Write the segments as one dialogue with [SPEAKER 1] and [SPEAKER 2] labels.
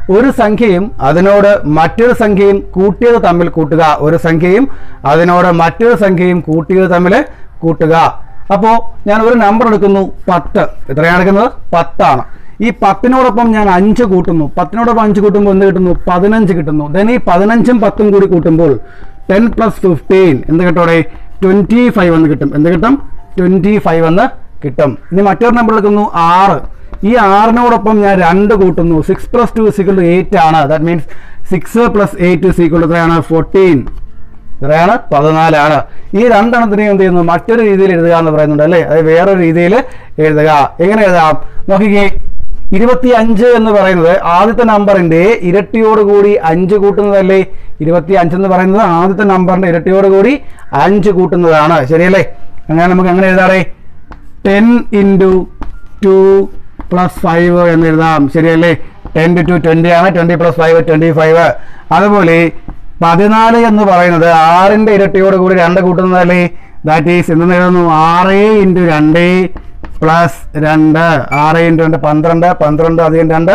[SPEAKER 1] ഒരു സംഖ്യയും അതിനോട് മറ്റൊരു സംഖ്യയും കൂട്ടിയത് തമ്മിൽ കൂട്ടുക ഒരു സംഖ്യയും അതിനോട് മറ്റൊരു സംഖ്യയും കൂട്ടിയത് തമ്മിൽ കൂട്ടുക അപ്പോൾ ഞാൻ ഒരു നമ്പർ എടുക്കുന്നു പത്ത് എത്രയാണ് എടുക്കുന്നത് പത്താണ് ഈ പത്തിനോടൊപ്പം ഞാൻ അഞ്ച് കൂട്ടുന്നു പത്തിനോടൊപ്പം അഞ്ച് കൂട്ടുമ്പോൾ എന്ത് കിട്ടുന്നു പതിനഞ്ച് കിട്ടുന്നു ദെൻ ഈ പതിനഞ്ചും പത്തും കൂടി കൂട്ടുമ്പോൾ ടെൻ പ്ലസ് ഫിഫ്റ്റീൻ എന്ത് കിട്ടോടെ ട്വൻറ്റി ഫൈവ് എന്ന് കിട്ടും എന്ത് കിട്ടും ട്വൻറ്റി ഫൈവ് എന്ന് കിട്ടും ഇനി മറ്റൊരു നമ്പർ എടുക്കുന്നു ആറ് ഈ ആറിനോടൊപ്പം ഞാൻ രണ്ട് കൂട്ടുന്നു six plus two is equal to eight ആണ് that means six plus eight is equal എത്രയാണ് ഫോർട്ടീൻ എത്രയാണ് പതിനാലാണ് ഈ രണ്ടെണ്ണത്തിനെയും എന്ത് ചെയ്യുന്നു മറ്റൊരു രീതിയിൽ എഴുതുക എന്ന് പറയുന്നുണ്ട് അല്ലേ അത് വേറൊരു രീതിയിൽ എഴുതുക എങ്ങനെ എഴുതാം നോക്കിക്കേ ഇരുപത്തി അഞ്ച് എന്ന് പറയുന്നത് ആദ്യത്തെ നമ്പറിന്റെ ഇരട്ടിയോട് കൂടി അഞ്ച് കൂട്ടുന്നതല്ലേ ഇരുപത്തി അഞ്ച് എന്ന് പറയുന്നത് ആദ്യത്തെ നമ്പറിന്റെ ഇരട്ടിയോട് കൂടി അഞ്ച് കൂട്ടുന്നതാണ് ശരിയല്ലേ അങ്ങനെ നമുക്ക് അങ്ങനെ എഴുതാറേ ten into two plus five എന്ന് എഴുതാം ശരിയല്ലേ ടെൻ ടു ട്വൻറ്റി ആണ് twenty plus five twenty five അതുപോലെ പതിനാല് എന്ന് പറയുന്നത് ആറിൻ്റെ ഇരട്ടിയോട് കൂടി രണ്ട് കൂട്ടുന്നതല്ലേ ദാറ്റ് ഈസ് എന്ന് എഴുതുന്നു ആറ് ഇൻറ്റു രണ്ട് പ്ലസ് രണ്ട് ആറ് ഇൻറ്റു രണ്ട് പന്ത്രണ്ട് പന്ത്രണ്ട് അധികം രണ്ട്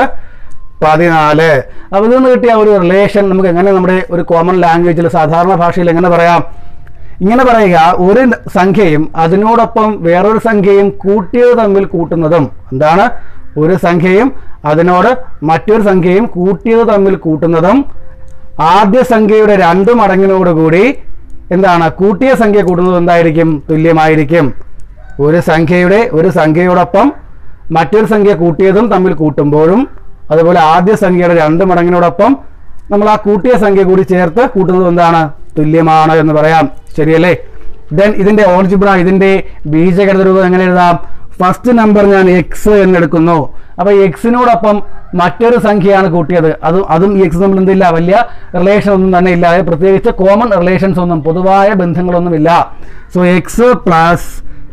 [SPEAKER 1] പതിനാല് അപ്പോൾ ഇതിൽ നിന്ന് കിട്ടിയ ഒരു റിലേഷൻ നമുക്ക് എങ്ങനെ നമ്മുടെ ഒരു കോമൺ ലാംഗ്വേജിൽ സാധാരണ ഭാഷയിൽ എങ്ങനെ പറയാം ഇങ്ങനെ പറയുക ഒരു സംഖ്യയും അതിനോടൊപ്പം വേറൊരു സംഖ്യയും കൂട്ടിയത് തമ്മിൽ കൂട്ടുന്നതും എന്താണ് ഒരു സംഖ്യയും അതിനോട് മറ്റൊരു സംഖ്യയും കൂട്ടിയത് തമ്മിൽ കൂട്ടുന്നതും ആദ്യ സംഖ്യയുടെ രണ്ട് മടങ്ങിനോടുകൂടി എന്താണ് കൂട്ടിയ സംഖ്യ കൂട്ടുന്നത് എന്തായിരിക്കും തുല്യമായിരിക്കും ഒരു സംഖ്യയുടെ ഒരു സംഖ്യയോടൊപ്പം മറ്റൊരു സംഖ്യ കൂട്ടിയതും തമ്മിൽ കൂട്ടുമ്പോഴും അതുപോലെ ആദ്യ സംഖ്യയുടെ രണ്ട് മടങ്ങിനോടൊപ്പം നമ്മൾ ആ കൂട്ടിയ സംഖ്യ കൂടി ചേർത്ത് കൂട്ടുന്നത് എന്താണ് തുല്യമാണ് എന്ന് പറയാം ശരിയല്ലേ ദെൻ ഇതിന്റെ ഓൾജിബ്ര ഇതിന്റെ ബീജഗണിത രൂപം എങ്ങനെ എഴുതാം ഫസ്റ്റ് നമ്പർ ഞാൻ എക്സ് എന്നെടുക്കുന്നു അപ്പൊ എക്സിനോടൊപ്പം മറ്റൊരു സംഖ്യയാണ് കൂട്ടിയത് അതും അതും ഈ എക്സ് തമ്മിൽ എന്തില്ല വലിയ റിലേഷൻ ഒന്നും തന്നെ ഇല്ല അതായത് പ്രത്യേകിച്ച് കോമൺ റിലേഷൻസ് ഒന്നും പൊതുവായ ബന്ധങ്ങളൊന്നും ഇല്ല സോ എക്സ് പ്ലസ്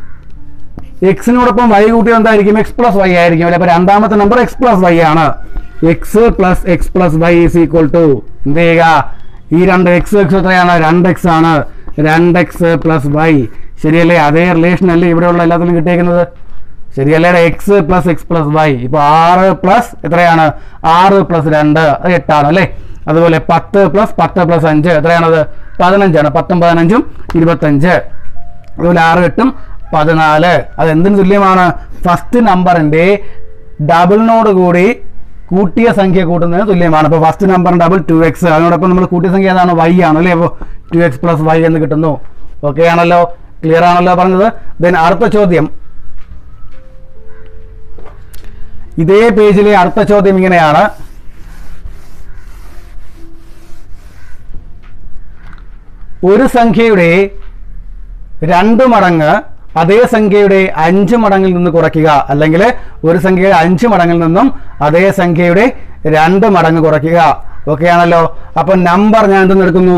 [SPEAKER 1] എക്സിനോടൊപ്പം വൈ കൂട്ടിയത് എന്തായിരിക്കും എക്സ് പ്ലസ് വൈ ആയിരിക്കും അല്ലെ അപ്പൊ രണ്ടാമത്തെ നമ്പർ എക്സ് പ്ലസ് വൈ ആണ് X plus X plus Y is equal to എന്ത് ചെയ്യുക ഈ രണ്ട് എക്സ് എക്സ് എത്രയാണ് രണ്ട് എക്സ് ആണ് രണ്ട് എക്സ് പ്ലസ് വൈ ശരിയല്ലേ അതേ റിലേഷൻ അല്ലേ ഇവിടെയുള്ള എല്ലാത്തിനും കിട്ടിയേക്കുന്നത് ശരിയല്ലേ X plus X plus Y ഇപ്പൊ ആറ് പ്ലസ് എത്രയാണ് ആറ് പ്ലസ് രണ്ട് അത് എട്ടാണ് അല്ലേ അതുപോലെ പത്ത് പ്ലസ് പത്ത് പ്ലസ് അഞ്ച് എത്രയാണത് പതിനഞ്ചാണ് പത്തും പതിനഞ്ചും ഇരുപത്തഞ്ച് അതുപോലെ ആറ് എട്ടും പതിനാല് അത് എന്തിന് തുല്യമാണ് ഫസ്റ്റ് നമ്പറിന്റെ ഡബിളിനോട് കൂടി കൂട്ടിയ സംഖ്യ കൂട്ടുന്നതിന് തുല്യമാണ് അപ്പോൾ first number double two X അതിനോടൊപ്പം നമ്മൾ കൂട്ടിയ സംഖ്യ ഏതാണ് വൈ ആണ് അല്ലേ അപ്പോൾ ടു എക്സ് പ്ലസ് വൈ എന്ന് കിട്ടുന്നു ഓക്കെ ആണല്ലോ ക്ലിയർ ആണല്ലോ പറഞ്ഞത് ദെൻ അടുത്ത ചോദ്യം ഇതേ പേജിലെ അടുത്ത ചോദ്യം ഇങ്ങനെയാണ് ഒരു സംഖ്യയുടെ രണ്ട് മടങ്ങ് അതേ സംഖ്യയുടെ അഞ്ച് മടങ്ങിൽ നിന്ന് കുറയ്ക്കുക അല്ലെങ്കിൽ ഒരു സംഖ്യയുടെ അഞ്ച് മടങ്ങിൽ നിന്നും അതേ സംഖ്യയുടെ രണ്ട് മടങ്ങ് കുറയ്ക്കുക ഓക്കെ ആണല്ലോ അപ്പൊ നമ്പർ ഞാൻ എന്തെന്ന് എടുക്കുന്നു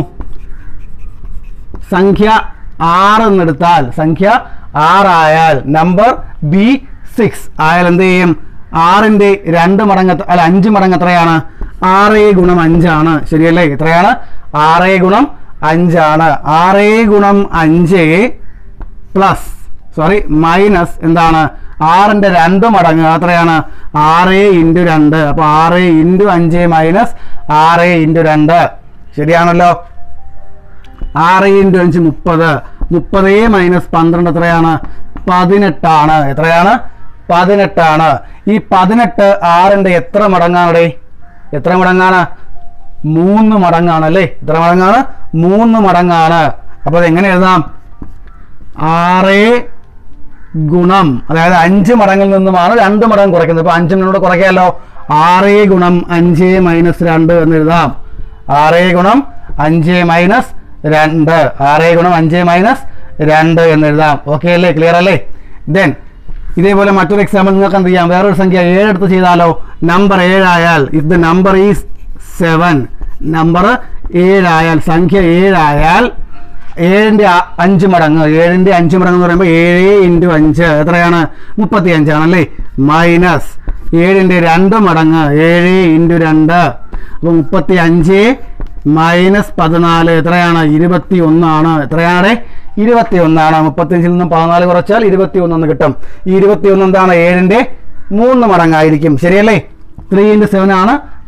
[SPEAKER 1] സംഖ്യ ആറ് എന്നെടുത്താൽ സംഖ്യ ആറായാൽ നമ്പർ ബി സിക്സ് ആയാൽ എന്ത് ചെയ്യും ആറിന്റെ രണ്ട് മടങ്ങ് എത്ര- അല്ല അഞ്ച് മടങ്ങ് എത്രയാണ് ആറ് ഗുണം അഞ്ചാണ് ശരിയല്ലേ എത്രയാണ് ആറ് ഗുണം അഞ്ചാണ് ആറ് ഗുണം അഞ്ച് പ്ലസ് സോറി മൈനസ് എന്താണ് ആറിന്റെ രണ്ട് മടങ്ങ് എത്രയാണ് ആറ് ഇൻറ്റു രണ്ട് അപ്പൊ ആറ് ഇൻറ്റു അഞ്ച് മൈനസ് ആറ് ഇൻറ്റു രണ്ട് ശരിയാണല്ലോ ആറ് ഇൻറ്റു അഞ്ച് മുപ്പത് മുപ്പത് മൈനസ് പന്ത്രണ്ട് എത്രയാണ് പതിനെട്ടാണ് എത്രയാണ് പതിനെട്ടാണ് ഈ പതിനെട്ട് ആറിന്റെ എത്ര മടങ്ങാണ് എത്ര മടങ്ങാണ് മൂന്ന് മടങ്ങാണ് അല്ലേ എത്ര മടങ്ങാണ് മൂന്ന് മടങ്ങാണ് അപ്പോൾ അത് എങ്ങനെ എഴുതാം ആറ് ഗുണം അതായത് അഞ്ച് മടങ്ങിൽ നിന്നുമാണ് രണ്ട് മടങ്ങ് കുറയ്ക്കുന്നത് അപ്പൊ അഞ്ചിനോട് കുറയ്ക്കാമല്ലോ ആറ് ഗുണം അഞ്ച് മൈനസ് രണ്ട് എന്ന് എഴുതാം ആറ് ഗുണം അഞ്ച് മൈനസ് രണ്ട് ആറ് ഗുണം അഞ്ച് മൈനസ് രണ്ട് എന്ന് എഴുതാം ഓക്കെ അല്ലേ ക്ലിയർ അല്ലേ ദെൻ ഇതേപോലെ മറ്റൊരു എക്സാമ്പിൾ നിങ്ങൾക്ക് എന്ത് ചെയ്യാം വേറൊരു സംഖ്യ ഏഴ് എടുത്ത് ചെയ്താലോ നമ്പർ ഏഴായാൽ if the number is seven number ഏഴായാൽ സംഖ്യ ഏഴായാൽ ഏഴിന്റെ അ- അഞ്ച് മടങ്ങ് ഏഴിന്റെ അഞ്ച് മടങ്ങ് എന്ന് പറയുമ്പോൾ ഏഴ് ഇൻറ്റു അഞ്ച് എത്രയാണ് മുപ്പത്തി അഞ്ചാണല്ലേ മൈനസ് ഏഴിന്റെ രണ്ട് മടങ്ങ് ഏഴ് ഇൻറ്റു രണ്ട് അപ്പോൾ മുപ്പത്തി അഞ്ച് മൈനസ് പതിനാല് എത്രയാണ് ഇരുപത്തി ഒന്നാണ് എത്രയാണ് ഇരുപത്തി ഒന്നാണ് മുപ്പത്തിയഞ്ചിൽ നിന്നും പതിനാല് കുറച്ചാൽ ഇരുപത്തി ഒന്നെന്ന് കിട്ടും ഈ ഇരുപത്തി ഒന്ന് എന്താണ് ഏഴിന്റെ മൂന്ന് മടങ്ങായിരിക്കും ശരിയല്ലേ ത്രീ ഇൻറ്റു സെവൻ ആണ്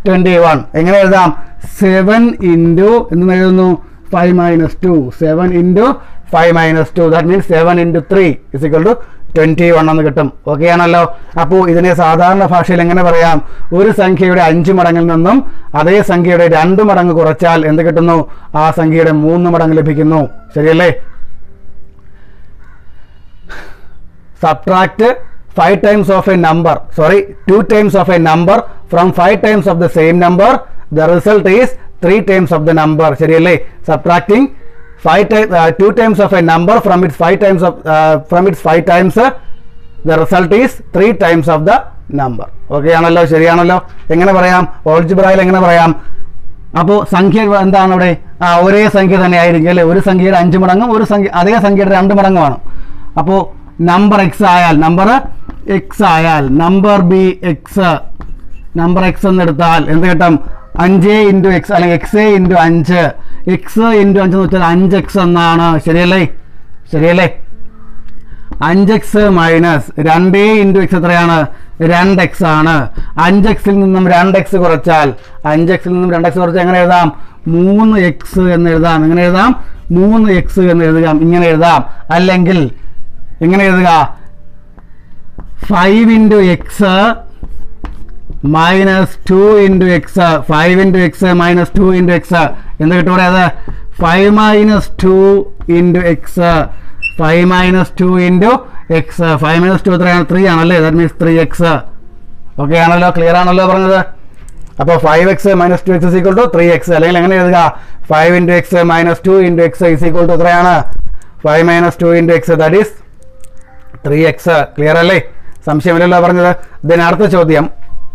[SPEAKER 1] ട്വന്റി വൺ എങ്ങനെ എഴുതാം സെവൻ ഇൻറ്റു എന്ന് എഴുതുന്നു five minus two seven into five minus two that means seven into three is equal to twenty one എന്ന് കിട്ടും ഓക്കെ ആണല്ലോ അപ്പോൾ ഇതിനെ സാധാരണ ഭാഷയിൽ എങ്ങനെ പറയാം ഒരു സംഖ്യയുടെ അഞ്ച് മടങ്ങിൽ നിന്നും അതേ സംഖ്യയുടെ രണ്ട് മടങ്ങ് കുറച്ചാൽ എന്ത് കിട്ടുന്നു ആ സംഖ്യയുടെ മൂന്ന് മടങ്ങ് ലഭിക്കുന്നു ശരിയല്ലേ subtract 5 times of a number sorry 2 times of a number from 5 times of the same number the result is 3 times of the number ശരിയല്ലേ subtracting 5 times uh, 2 times of a number from its 5 times of uh, from its 5 times uh, the result is 3 times of the number okay ആണല്ലോ ശരിയാണല്ലോ എങ്ങനെ പറയാം ഓൾജിബ്രായിൽ എങ്ങനെ പറയാം അപ്പോൾ സംഖ്യ എന്താണ് ഇവിടെ ആ ഒരേ സംഖ്യ തന്നെ ആയിരിക്കും അല്ലേ ഒരു സംഖ്യയുടെ അഞ്ച് മടങ്ങും ഒരു സംഖ്യ അതേ സംഖ്യയുടെ രണ്ട് മടങ്ങുമാണ് അപ്പോൾ നമ്പർ എക്സ് ആയാൽ നമ്പർ എക്സ് ആയാൽ number B X number X എന്ന് എടുത്താൽ എന്ത് കിട്ടും അഞ്ച് ഇൻറ്റു എക്സ് അല്ലെങ്കിൽ എക്സ് ഇൻറ്റു അഞ്ച് എക്സ് ഇൻറ്റു അഞ്ച് എന്ന് വെച്ചാൽ അഞ്ച് എക്സ് എന്നാണ് ശരിയല്ലേ ശരിയല്ലേ അഞ്ച് എക്സ് മൈനസ് രണ്ട് ഇൻറ്റു എക്സ് എത്രയാണ് രണ്ട് എക്സ് ആണ് അഞ്ച് എക്സിൽ നിന്നും രണ്ട് എക്സ് കുറച്ചാൽ അഞ്ച് എക്സിൽ നിന്നും രണ്ട് എക്സ് കുറച്ചാൽ എങ്ങനെ എഴുതാം മൂന്ന് എക്സ് എന്ന് എഴുതാം എങ്ങനെ എഴുതാം മൂന്ന് എക്സ് എന്ന് എഴുതാം ഇങ്ങനെ എഴുതാം അല്ലെങ്കിൽ എങ്ങനെ എഴുതുക five into x minus two into x five into x minus two into x എന്ത് കിട്ടും ഇവിടെ അത് five minus two into x five minus two into x five minus two എത്രയാണ് ത്രീ ആണല്ലേ that means three x okay ആണല്ലോ clear ആണല്ലോ പറഞ്ഞത് അപ്പോൾ five x minus two x equal to three x അല്ലെങ്കിൽ എങ്ങനെ എഴുതുക five into x minus two into x is equal to എത്രയാണ് five minus two into x that is three x clear അല്ലേ സംശയമില്ലല്ലോ പറഞ്ഞത് ഇതിന് അടുത്ത ചോദ്യം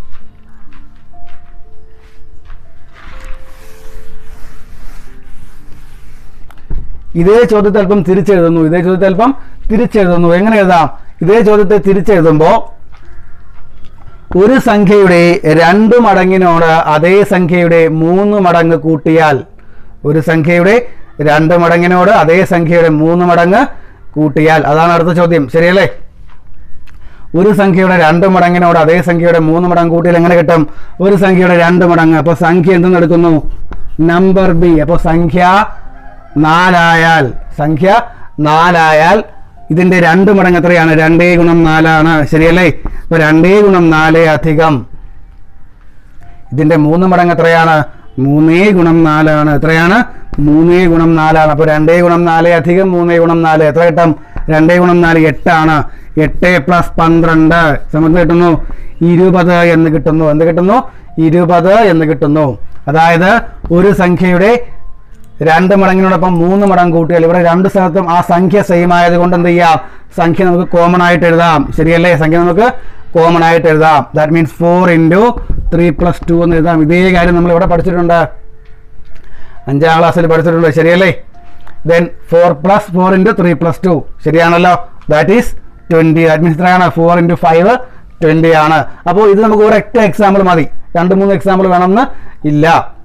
[SPEAKER 1] ഇതേ ചോദ്യത്തെ അല്പം തിരിച്ചെഴുതുന്നു ഇതേ ചോദ്യത്തെ അല്പം തിരിച്ചെഴുതുന്നു എങ്ങനെ എഴുതാം ഇതേ ചോദ്യത്തെ തിരിച്ചെഴുതുമ്പോൾ ഒരു സംഖ്യയുടെ രണ്ട് മടങ്ങിനോട് അതേ സംഖ്യയുടെ മൂന്ന് മടങ്ങ് കൂട്ടിയാൽ ഒരു സംഖ്യയുടെ രണ്ട് മടങ്ങിനോട് അതേ സംഖ്യയുടെ മൂന്ന് മടങ്ങ് കൂട്ടിയാൽ അതാണ് അടുത്ത ചോദ്യം ശരിയല്ലേ ഒരു സംഖ്യയുടെ രണ്ട് മടങ്ങിനോട് അതേ സംഖ്യയുടെ മൂന്ന് മടങ്ങ് കൂട്ടിയാൽ എങ്ങനെ കിട്ടും ഒരു സംഖ്യയുടെ രണ്ട് മടങ്ങ് അപ്പോൾ സംഖ്യ എന്തെന്ന് എടുക്കുന്നു നമ്പർ ബി അപ്പോൾ സംഖ്യ നാലായാൽ സംഖ്യ നാലായാൽ ഇതിന്റെ രണ്ട് മടങ്ങ് എത്രയാണ് രണ്ടേ ഗുണം നാലാണ് ശരിയല്ലേ അപ്പൊ രണ്ടേ ഗുണം നാല് അധികം ഇതിന്റെ മൂന്ന് മടങ്ങ് എത്രയാണ് മൂന്നേ ഗുണം നാലാണ് എത്രയാണ് മൂന്നേ ഗുണം നാലാണ് അപ്പൊ രണ്ടേ ഗുണം നാല് അധികം മൂന്നേ ഗുണം നാല് എത്ര കിട്ടും രണ്ടേ ഗുണം നാല് എട്ടാണ് എട്ട് പ്ലസ് പന്ത്രണ്ട് സമയത്ത് കിട്ടുന്നു ഇരുപത് എന്ന് കിട്ടുന്നു എന്ത് കിട്ടുന്നു ഇരുപത് എന്ന് കിട്ടുന്നു അതായത് ഒരു സംഖ്യയുടെ രണ്ട് മടങ്ങിനോടൊപ്പം മൂന്ന് മടങ്ങ് കൂട്ടിയാൽ ഇവിടെ രണ്ട് സ്ഥലത്തും ആ സംഖ്യ സെയിം ആയതുകൊണ്ട് എന്ത് ചെയ്യാം സംഖ്യ നമുക്ക് കോമൺ ആയിട്ട് എഴുതാം ശരിയല്ലേ സംഖ്യ നമുക്ക് കോമൺ ആയിട്ട് എഴുതാം that means four into three plus two എന്ന് എഴുതാം ഇതേ കാര്യം നമ്മൾ ഇവിടെ പഠിച്ചിട്ടുണ്ട് അഞ്ചാം ക്ലാസ്സിൽ പഠിച്ചിട്ടുണ്ട് ശരിയല്ലേ then four plus four into three plus two ശരിയാണല്ലോ that is twenty that means എത്രയാണ് ഫോർ ഇൻറ്റു ഫൈവ് ട്വൻറ്റി ആണ് അപ്പോൾ ഇത് നമുക്ക് ഒരൊറ്റ എക്സാമ്പിൾ മതി രണ്ട് മൂന്ന് എക്സാമ്പിൾ വേണമെന്ന് ഇല്ല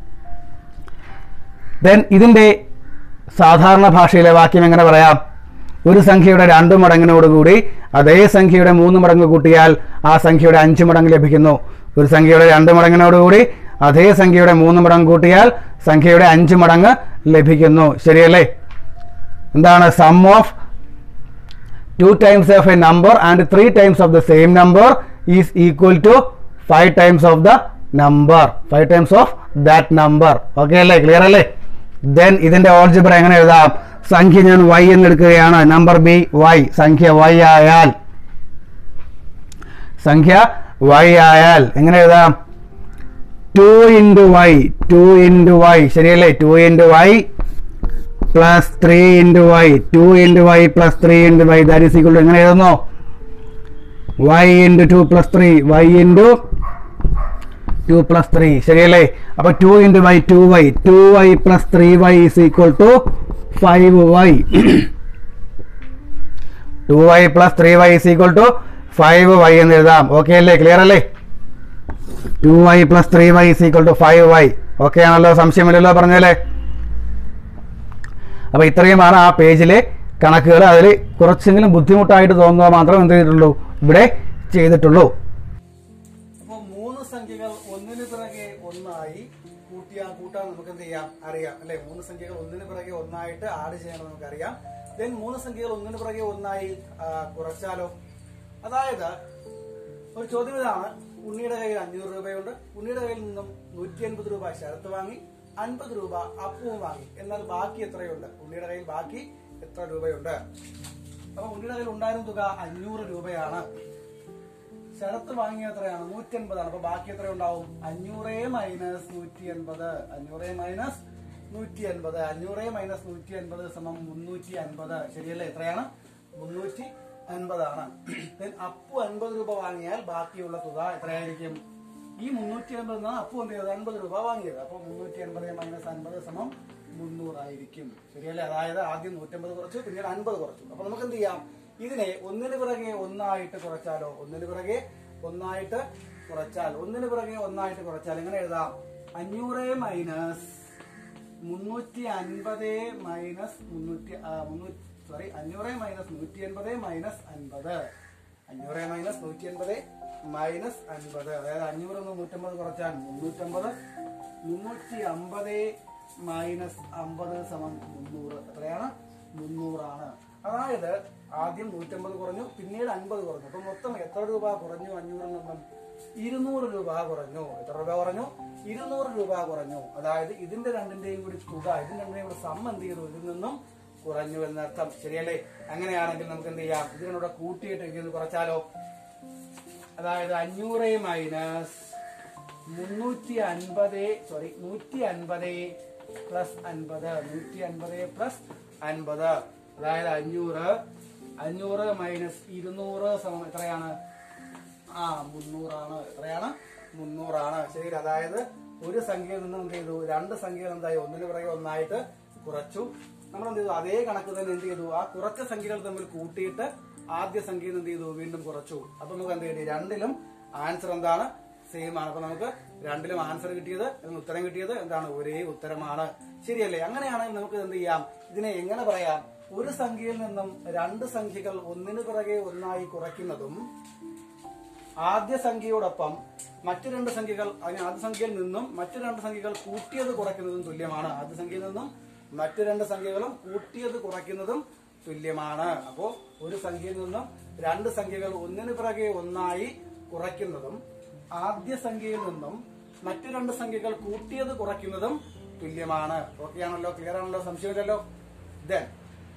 [SPEAKER 1] ദെൻ ഇതിൻ്റെ സാധാരണ ഭാഷയിലെ വാക്യം എങ്ങനെ പറയാം ഒരു സംഖ്യയുടെ രണ്ട് മടങ്ങിനോടുകൂടി അതേ സംഖ്യയുടെ മൂന്ന് മടങ്ങ് കൂട്ടിയാൽ ആ സംഖ്യയുടെ അഞ്ച് മടങ്ങ് ലഭിക്കുന്നു ഒരു സംഖ്യയുടെ രണ്ട് മടങ്ങിനോടുകൂടി അതേ സംഖ്യയുടെ മൂന്ന് മടങ്ങ് കൂട്ടിയാൽ സംഖ്യയുടെ അഞ്ച് മടങ്ങ് ലഭിക്കുന്നു ശരിയല്ലേ എന്താണ് sum of two times of a number and three times of the same number is equal to five times of the number five times of that number okay അല്ലേ ക്ലിയർ അല്ലേ ദെൻ ഇതിന്റെ ഓൾജിബ്ര എങ്ങനെ എഴുതാം സംഖ്യ ഞാൻ y എന്ന് എടുക്കുകയാണ് number b y സംഖ്യ വൈ ആയാൽ സംഖ്യ വൈ ആയാൽ എങ്ങനെ എഴുതാം two into y two into y ശരിയല്ലേ two into y plus three into y two into y plus three into y that is equal to എങ്ങനെ എഴുതുന്നു y into two plus three y into two plus three ശരിയല്ലേ അപ്പൊ two into y two y two y plus three y is equal to five y two y plus three y is equal to five y എന്ന് എഴുതാം okay അല്ലേ clear അല്ലേ two y plus three y is equal to five y okay ആണല്ലോ സംശയമില്ലല്ലോ പറഞ്ഞല്ലേ അപ്പൊ ഇത്രയുമാണ് ആ പേജിലെ കണക്കുകൾ അതിൽ കുറച്ചെങ്കിലും ബുദ്ധിമുട്ടായിട്ട് തോന്നുക മാത്രമേ എന്ത് ചെയ്തിട്ടുള്ളൂ ഇവിടെ ചെയ്തിട്ടുള്ളൂ അപ്പോൾ മൂന്ന് സംഖ്യകൾ ഒന്നിന് പിറകെ ഒന്ന് നമുക്കറിയാം അറിയാം അല്ലെ മൂന്ന് സംഖ്യകൾ ഒന്നിന് പിറകെ ഒന്നായിട്ട് ആഡ് ചെയ്യണമെന്ന് നമുക്കറിയാം ദെൻ മൂന്ന് സംഖ്യകൾ ഒന്നിന് പിറകെ ഒന്നായി ആ, കുറച്ചാലോ അതായത് ഒരു ചോദ്യം ഇതാണ് ഉണ്ണിയുടെ കയ്യിൽ അഞ്ഞൂറ് രൂപയുണ്ട് ഉണ്ണിയുടെ കയ്യിൽ നിന്നും നൂറ്റി അൻപത് രൂപ ശരത്ത് വാങ്ങി അൻപത് രൂപ അപ്പവും വാങ്ങി എന്നാൽ ബാക്കി എത്രയുണ്ട് ഉണ്ണിയുടെ കയ്യിൽ ബാക്കി എത്ര രൂപയുണ്ട് അപ്പൊ ഉണ്ണിയുടെ കയ്യിൽ ഉണ്ടായിരുന്ന തുക അഞ്ഞൂറ് രൂപയാണ് ശരത്ത് വാങ്ങിയ എത്രയാണ് നൂറ്റി അൻപതാണ് അപ്പൊ ബാക്കി എത്ര ഉണ്ടാവും അഞ്ഞൂറേ മൈനസ് നൂറ്റി അൻപത് അഞ്ഞൂറേ മൈനസ് നൂറ്റി അൻപത് അഞ്ഞൂറേ മൈനസ് നൂറ്റി അൻപത് സമം മുന്നൂറ്റി അൻപത് ശരിയല്ലേ എത്രയാണ് മുന്നൂറ്റി അൻപതാണ് Then അപ്പു അൻപത് രൂപ വാങ്ങിയാൽ ബാക്കിയുള്ള തുക എത്രയായിരിക്കും ഈ മുന്നൂറ്റി അൻപത് നിന്നാണ് അപ്പു എന്ത് ചെയ്തത് അൻപത് രൂപ വാങ്ങിയത് അപ്പൊ മുന്നൂറ്റി അൻപത് മൈനസ് അൻപത് സമം മുന്നൂറായിരിക്കും ശരിയല്ലേ അതായത് ആദ്യം നൂറ്റമ്പത് കുറച്ചു പിന്നീട് അൻപത് കുറച്ചു അപ്പൊ നമുക്ക് എന്ത് ചെയ്യാം ഇതിനെ ഒന്നിന് പിറകെ ഒന്നായിട്ട് കുറച്ചാലോ ഒന്നിന് പിറകെ ഒന്നായിട്ട് കുറച്ചാൽ ഒന്നിന് പിറകെ ഒന്നായിട്ട് കുറച്ചാൽ എങ്ങനെ എഴുതാം അഞ്ഞൂറ് മൈനസ് മുന്നൂറ്റി അൻപത് മൈനസ് മുന്നൂറ്റി മുന്നൂറ്റി സോറി അഞ്ഞൂറ് മൈനസ് നൂറ്റി അൻപത് മൈനസ് അൻപത് അഞ്ഞൂറ് മൈനസ് നൂറ്റി അൻപത് മൈനസ് അൻപത് അതായത് അഞ്ഞൂറ് നിന്ന് നൂറ്റമ്പത് കുറച്ചാൽ മുന്നൂറ്റമ്പത് മുന്നൂറ്റി അമ്പത് മൈനസ് അമ്പത് സമം മുന്നൂറ് എത്രയാണ് മുന്നൂറാണ് അതായത് ആദ്യം നൂറ്റമ്പത് കുറഞ്ഞു പിന്നീട് അൻപത് കുറഞ്ഞു അപ്പൊ മൊത്തം എത്ര രൂപ കുറഞ്ഞു അഞ്ഞൂറിൽ നിന്നും ഇരുന്നൂറ് രൂപ കുറഞ്ഞു എത്ര രൂപ കുറഞ്ഞു ഇരുന്നൂറ് രൂപ കുറഞ്ഞു അതായത് ഇതിന്റെ രണ്ടിന്റെയും കൂടി തുക ഇതിന്റെ രണ്ടിന്റെയും കൂടി സം എന്ത് ചെയ്തു ഇതിൽ നിന്നും കുറഞ്ഞു എന്നർത്ഥം ശരിയല്ലേ അങ്ങനെയാണെങ്കിൽ നമുക്ക് എന്ത് ചെയ്യാം ഇതിനോട് കൂട്ടിയിട്ട് ഇത് കുറച്ചാലോ അതായത് അഞ്ഞൂറ് മൈനസ് മുന്നൂറ്റി അൻപത് സോറി നൂറ്റി അൻപത് പ്ലസ് അൻപത് നൂറ്റി അൻപത് പ്ലസ് അൻപത് അതായത് അഞ്ഞൂറ് അഞ്ഞൂറ് മൈനസ് ഇരുന്നൂറ് സമം എത്രയാണ് ആ മുന്നൂറാണ് എത്രയാണ് മുന്നൂറാണ് ശരി അതായത് ഒരു സംഖ്യയിൽ നിന്നും എന്ത് ചെയ്തു രണ്ട് സംഖ്യകൾ എന്തായി ഒന്നിന് പിറകെ ഒന്നായിട്ട് കുറച്ചു നമ്മൾ എന്ത് ചെയ്തു അതേ കണക്ക് തന്നെ എന്ത് ചെയ്തു ആ കുറച്ച സംഖ്യകൾ തമ്മിൽ കൂട്ടിയിട്ട് ആദ്യ സംഖ്യയിൽ എന്ത് ചെയ്തു വീണ്ടും കുറച്ചു അപ്പൊ നമുക്ക് എന്ത് കിട്ടി രണ്ടിലും ആൻസർ എന്താണ് സെയിം ആണ് അപ്പൊ നമുക്ക് രണ്ടിലും ആൻസർ കിട്ടിയത് ഇതിന് ഉത്തരം കിട്ടിയത് എന്താണ് ഒരേ ഉത്തരമാണ് ശരിയല്ലേ അങ്ങനെയാണെങ്കിൽ നമുക്ക് എന്ത് ചെയ്യാം ഇതിനെ എങ്ങനെ പറയാം ഒരു സംഖ്യയിൽ നിന്നും രണ്ട് സംഖ്യകൾ ഒന്നിനു പിറകെ ഒന്നായി കുറയ്ക്കുന്നതും ആദ്യ സംഖ്യയോടൊപ്പം മറ്റു രണ്ട് സംഖ്യകൾ അതിന് ആദ്യ സംഖ്യയിൽ നിന്നും മറ്റു രണ്ട് സംഖ്യകൾ കൂട്ടിയത് കുറയ്ക്കുന്നതും തുല്യമാണ് ആദ്യ സംഖ്യയിൽ നിന്നും മറ്റു രണ്ട് സംഖ്യകളും കൂട്ടിയത് കുറയ്ക്കുന്നതും തുല്യമാണ് അപ്പോ ഒരു സംഖ്യയിൽ നിന്നും രണ്ട് സംഖ്യകൾ ഒന്നിനു പിറകെ ഒന്നായി കുറയ്ക്കുന്നതും ആദ്യ സംഖ്യയിൽ നിന്നും മറ്റു രണ്ട് സംഖ്യകൾ കൂട്ടിയത് കുറയ്ക്കുന്നതും തുല്യമാണ് ഓക്കെ ആണല്ലോ ക്ലിയർ ആണല്ലോ സംശയമില്ലല്ലോ ദെൻ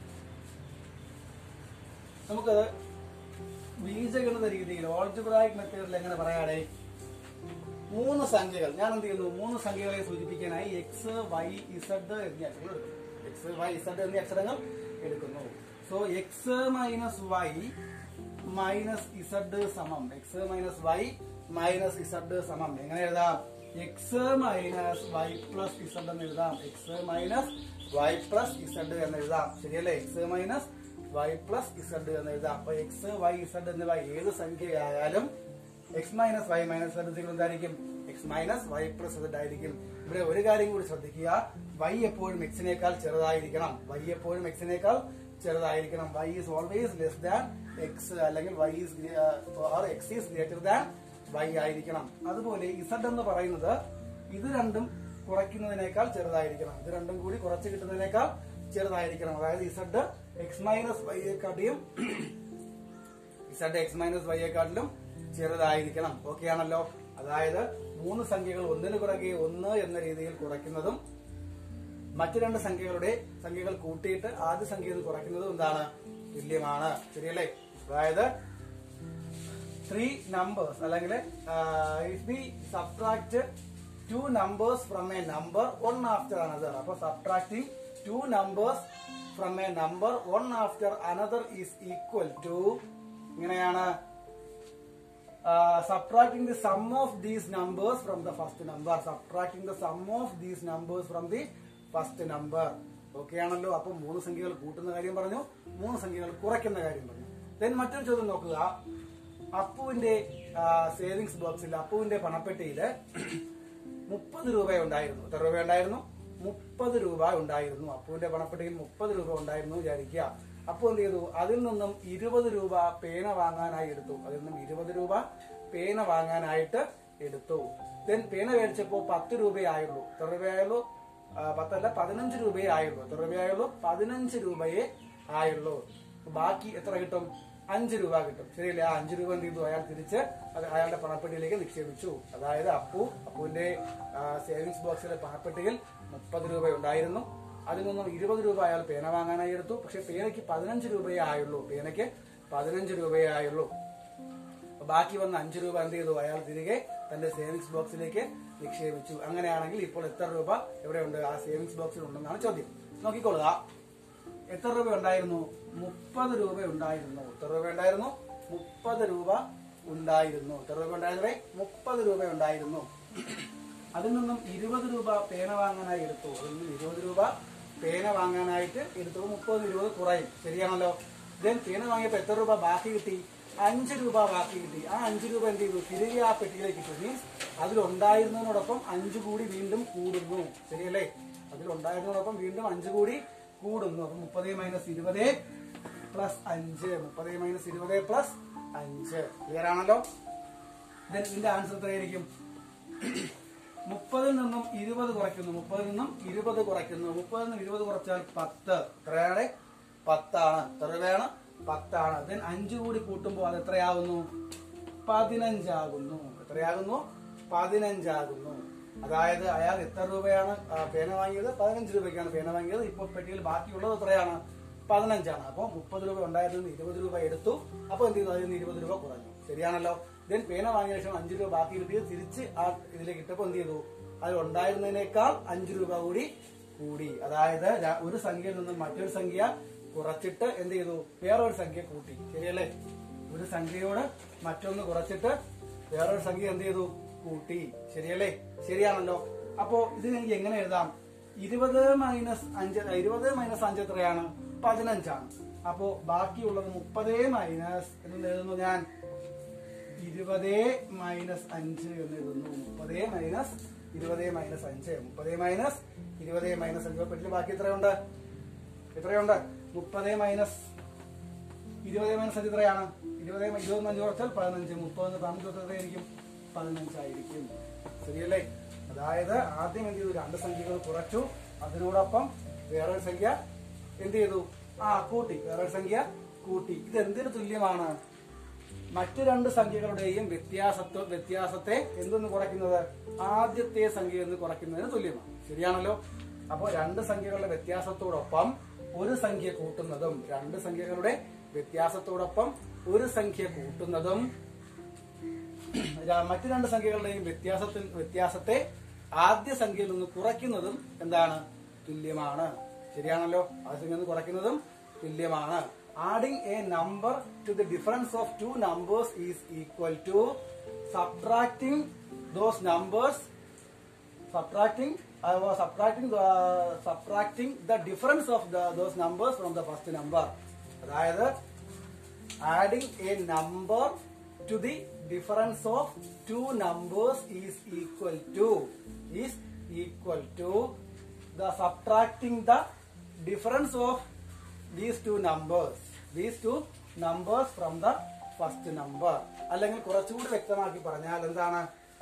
[SPEAKER 1] നമുക്കത് ബീജഗണിത രീതിയിൽ ഓൾജിബ്രായിക് മെത്തേഡിൽ എങ്ങനെ പറയാടേ മൂന്ന് സംഖ്യകൾ ഞാൻ എന്ത് ചെയ്യുന്നു മൂന്ന് സംഖ്യകളെ സൂചിപ്പിക്കാനായി എക്സ് വൈ ഇസഡ് എന്നീ അക്ഷരങ്ങൾ എടുക്കുന്നു എക്സ് വൈ ഇസഡ് എന്നീ അക്ഷരങ്ങൾ എടുക്കുന്നു so x minus y minus z സമം x minus y minus z സമം എങ്ങനെ എഴുതാം x minus y plus z എന്ന് എഴുതാം x minus y plus z എന്ന് എഴുതാം ശരിയല്ലേ x minus y plus z എന്ന് എഴുതാം അപ്പൊ എക്സ് വൈ ഇസഡ് എന്നിവ ഏത് സംഖ്യയായാലും x minus y minus z എന്തായിരിക്കും x minus y plus z ആയിരിക്കും ഇവിടെ ഒരു കാര്യം കൂടി ശ്രദ്ധിക്കുക വൈ എപ്പോഴും എക്സിനേക്കാൾ ചെറുതായിരിക്കണം വൈ എപ്പോഴും എക്സിനേക്കാൾ ചെറുതായിരിക്കണം y is always less than x അല്ലെങ്കിൽ y is or x is greater than y ആയിരിക്കണം അതുപോലെ ഇസഡ് എന്ന് പറയുന്നത് ഇത് രണ്ടും കുറയ്ക്കുന്നതിനേക്കാൾ ചെറുതായിരിക്കണം ഇത് രണ്ടും കൂടി കുറച്ച് കിട്ടുന്നതിനേക്കാൾ ചെറുതായിരിക്കണം അതായത് ഇസഡ് എക്സ് മൈനസ് വൈയെക്കാട്ടിയും ഇസഡ് എക്സ് മൈനസ് വൈയെക്കാട്ടിലും ചെറുതായിരിക്കണം ഓക്കെ ആണല്ലോ അതായത് മൂന്ന് സംഖ്യകൾ ഒന്നിന് പിറകെ ഒന്ന് എന്ന രീതിയിൽ കുറയ്ക്കുന്നതും മറ്റു രണ്ട് സംഖ്യകളുടെ സംഖ്യകൾ കൂട്ടിയിട്ട് ആദ്യ സംഖ്യയിൽ കുറയ്ക്കുന്നതും എന്താണ് തുല്യമാണ് ശരിയല്ലേ അതായത് ത്രീ നമ്പേഴ്സ് അല്ലെങ്കിൽ if b subtract two numbers from a number one after another അപ്പൊ subtracting two numbers from a number one after another is equal to ഇങ്ങനെയാണ് uh, subtracting the sum of these numbers from the first number subtracting the sum of these numbers from the first number okay ആണല്ലോ അപ്പൊ മൂന്ന് സംഖ്യകൾ കൂട്ടുന്ന കാര്യം പറഞ്ഞു മൂന്ന് സംഖ്യകൾ കുറയ്ക്കുന്ന കാര്യം പറഞ്ഞു ദെൻ മറ്റൊരു ചോദ്യം നോക്കുക അപ്പുവിന്റെ സേവിങ്സ് ബോക്സിൽ അപ്പുവിന്റെ പണപ്പെട്ടിയില് മുപ്പത് രൂപ ഉണ്ടായിരുന്നു എത്ര രൂപ ഉണ്ടായിരുന്നു മുപ്പത് രൂപ ഉണ്ടായിരുന്നു അപ്പുവിന്റെ പണപ്പെട്ടിയിൽ മുപ്പത് രൂപ ഉണ്ടായിരുന്നു വിചാരിക്കുക അപ്പോ എന്ത് ചെയ്തു അതിൽ നിന്നും ഇരുപത് രൂപ പേന വാങ്ങാനായി എടുത്തു അതിൽ നിന്നും ഇരുപത് രൂപ പേന വാങ്ങാനായിട്ട് എടുത്തു ദെൻ പേന മേടിച്ചപ്പോ പത്ത് രൂപയായുള്ളൂ എത്ര രൂപയായുള്ളൂ ആ, പത്തല്ല പതിനഞ്ച് രൂപയെ ആയുള്ളൂ എത്ര രൂപയായുള്ളൂ പതിനഞ്ച് രൂപയെ ആയുള്ളൂ അപ്പൊ ബാക്കി എത്ര കിട്ടും അഞ്ച് രൂപ കിട്ടും ശരിയല്ലേ ആ അഞ്ച് രൂപ എന്ത് ചെയ്തു അയാൾ തിരിച്ച് അത് അയാളുടെ പണപ്പെട്ടിയിലേക്ക് നിക്ഷേപിച്ചു അതായത് അപ്പു അപ്പുവിന്റെ സേവിങ്സ് ബോക്സിലെ പണപ്പെട്ടിയിൽ മുപ്പത് രൂപ ഉണ്ടായിരുന്നു അതിൽ നിന്നും ഇരുപത് രൂപ അയാൾ പേന വാങ്ങാനായി എടുത്തു പക്ഷെ പേനയ്ക്ക് പതിനഞ്ച് രൂപയേ ആയുള്ളൂ പേനയ്ക്ക് പതിനഞ്ച് രൂപയേ ആയുള്ളൂ അപ്പൊ ബാക്കി വന്ന അഞ്ച് രൂപ എന്ത് ചെയ്തു അയാൾ തിരികെ തന്റെ സേവിങ്സ് ബോക്സിലേക്ക് നിക്ഷേപിച്ചു അങ്ങനെയാണെങ്കിൽ ഇപ്പോൾ എത്ര രൂപ എവിടെയുണ്ട് ആ സേവിങ്സ് ബോക്സിൽ ഉണ്ടെന്നാണ് ചോദ്യം നോക്കിക്കൊള്ളുക എത്ര രൂപ ഉണ്ടായിരുന്നു മുപ്പത് രൂപ ഉണ്ടായിരുന്നു എത്ര രൂപ ഉണ്ടായിരുന്നു മുപ്പത് രൂപ ഉണ്ടായിരുന്നു എത്ര രൂപ ഉണ്ടായിരുന്നേ മുപ്പത് രൂപ ഉണ്ടായിരുന്നു അതിൽ നിന്നും ഇരുപത് രൂപ പേന വാങ്ങാനായി എടുത്തു അതിൽ നിന്നും ഇരുപത് രൂപ പേന വാങ്ങാനായിട്ട് എടുത്തു മുപ്പത് ഇരുപത് കുറയും ശരിയാണല്ലോ ദെൻ പേന വാങ്ങിയപ്പോ എത്ര രൂപ ബാക്കി കിട്ടി അഞ്ച് രൂപ ബാക്കി കിട്ടി ആ അഞ്ച് രൂപ എന്ത് ചെയ്തു തിരികെ ആ പെട്ടിയിലേക്ക് ഇട്ടു മീൻസ് അതിലുണ്ടായിരുന്നതിനോടൊപ്പം അഞ്ച് കൂടി വീണ്ടും കൂടുന്നു ശരിയല്ലേ അതിലുണ്ടായിരുന്നതോടൊപ്പം വീണ്ടും അഞ്ച് കൂടി കൂടുന്നു അപ്പൊ മുപ്പത് മൈനസ് ഇരുപത് പ്ലസ് അഞ്ച് മുപ്പത് മൈനസ് ഇരുപത് പ്ലസ് അഞ്ച് ക്ലിയർ ആണല്ലോ ദെൻ ഇതിന്റെ ആൻസർ എത്രയായിരിക്കും മുപ്പതിൽ നിന്നും ഇരുപത് കുറയ്ക്കുന്നു മുപ്പതിൽ നിന്നും ഇരുപത് കുറയ്ക്കുന്നു മുപ്പതിൽ നിന്നും ഇരുപത് കുറച്ചാൽ പത്ത് എത്രയാണ് പത്താണ് എത്ര രൂപയാണ് പത്താണ് ദെൻ അഞ്ചു കൂടി കൂട്ടുമ്പോൾ അത് എത്രയാകുന്നു പതിനഞ്ചാകുന്നു എത്രയാകുന്നു പതിനഞ്ചാകുന്നു അതായത് അയാൾ എത്ര രൂപയാണ് ആ, പേന വാങ്ങിയത് പതിനഞ്ച് രൂപയ്ക്കാണ് പേന വാങ്ങിയത് ഇപ്പോൾ പെട്ടിയിൽ ബാക്കിയുള്ളത് എത്രയാണ് പതിനഞ്ചാണ് അപ്പോൾ മുപ്പത് രൂപ ഉണ്ടായിരുന്നത് ഇരുപത് രൂപ എടുത്തു അപ്പോൾ എന്ത് ചെയ്തു അതിൽ നിന്ന് ഇരുപത് രൂപ കുറഞ്ഞു ശരിയാണല്ലോ ദെൻ പേന വാങ്ങിയ ശേഷം അഞ്ച് രൂപ ബാക്കി കിട്ടിയത് തിരിച്ച് ആ ഇതിലേക്ക് ഇട്ടപ്പോൾ എന്ത് ചെയ്തു അതിൽ ഉണ്ടായിരുന്നതിനേക്കാൾ അഞ്ച് രൂപ കൂടി കൂടി അതായത് ര- ഒരു സംഖ്യയിൽ നിന്നും മറ്റൊരു സംഖ്യ കുറച്ചിട്ട് എന്ത് ചെയ്തു വേറൊരു സംഖ്യ കൂട്ടി ശരിയല്ലേ ഒരു സംഖ്യയോട് മറ്റൊന്ന് കുറച്ചിട്ട് വേറൊരു സംഖ്യ എന്ത് ചെയ്തു കൂട്ടി ശരിയല്ലേ ശരിയാണല്ലോ അപ്പോ ഇതിന് എനിക്ക് എങ്ങനെ എഴുതാം ഇരുപത് മൈനസ് അഞ്ച് ഇരുപത് മൈനസ് അഞ്ച് എത്രയാണ് പതിനഞ്ചാണ് അപ്പോ ബാക്കിയുള്ളത് മുപ്പത് മൈനസ് എന്ന് എഴുതുന്നു ഞാൻ ഇരുപത് മൈനസ് അഞ്ച് എന്ന് എഴുതുന്നു മുപ്പത് മൈനസ് ഇരുപത് മൈനസ് അഞ്ച് മുപ്പത് മൈനസ് ഇരുപത് മൈനസ് അഞ്ച് പെട്ടിൽ ബാക്കി എത്രയുണ്ട് എത്രയുണ്ട് മുപ്പത് മൈനസ് ഇരുപത് മൈനസ് അഞ്ച് എത്രയാണ് ഇരുപത് ഇരുപത്തി അഞ്ച് കുറച്ചാൽ പതിനഞ്ച് മുപ്പത് പതിനഞ്ച് കുറച്ചാൽ എത്രയായിരിക്കും പതിനഞ്ചായിരിക്കും ശരിയല്ലേ അതായത് ആദ്യം എന്ത് ചെയ്തു രണ്ട് സംഖ്യകൾ കുറച്ചു അതിനോടൊപ്പം വേറൊരു സംഖ്യ എന്ത് ചെയ്തു ആ കൂട്ടി വേറൊരു സംഖ്യ കൂട്ടി ഇത് എന്തിനു തുല്യമാണ് മറ്റു രണ്ട് സംഖ്യകളുടെയും വ്യത്യാസത്വ വ്യത്യാസത്തെ എന്തെന്ന് കുറയ്ക്കുന്നത് ആദ്യത്തെ സംഖ്യ എന്ന് കുറയ്ക്കുന്നതിന് തുല്യമാണ് ശരിയാണല്ലോ അപ്പോൾ രണ്ട് സംഖ്യകളുടെ വ്യത്യാസത്തോടൊപ്പം ഒരു സംഖ്യ കൂട്ടുന്നതും രണ്ട് സംഖ്യകളുടെ വ്യത്യാസത്തോടൊപ്പം ഒരു സംഖ്യ കൂട്ടുന്നതും ര- മറ്റു രണ്ട് സംഖ്യകളുടെയും വ്യത്യാസത്തിൽ വ്യത്യാസത്തെ ആദ്യ സംഖ്യയിൽ നിന്ന് കുറയ്ക്കുന്നതും എന്താണ് തുല്യമാണ് ശരിയാണല്ലോ ആദ്യ സംഖ്യയിൽ നിന്ന് കുറയ്ക്കുന്നതും തുല്യമാണ് adding a number to the difference of two numbers is equal to subtracting those numbers subtracting I was subtracting the subtracting the difference of the those numbers from the first number അതായത് adding a number to the difference of two numbers is equal to is equal to the subtracting the difference of these two numbers these two numbers from the first number അല്ലെങ്കിൽ കുറച്ചുകൂടി വ്യക്തമാക്കി പറഞ്ഞാൽ എന്താണ്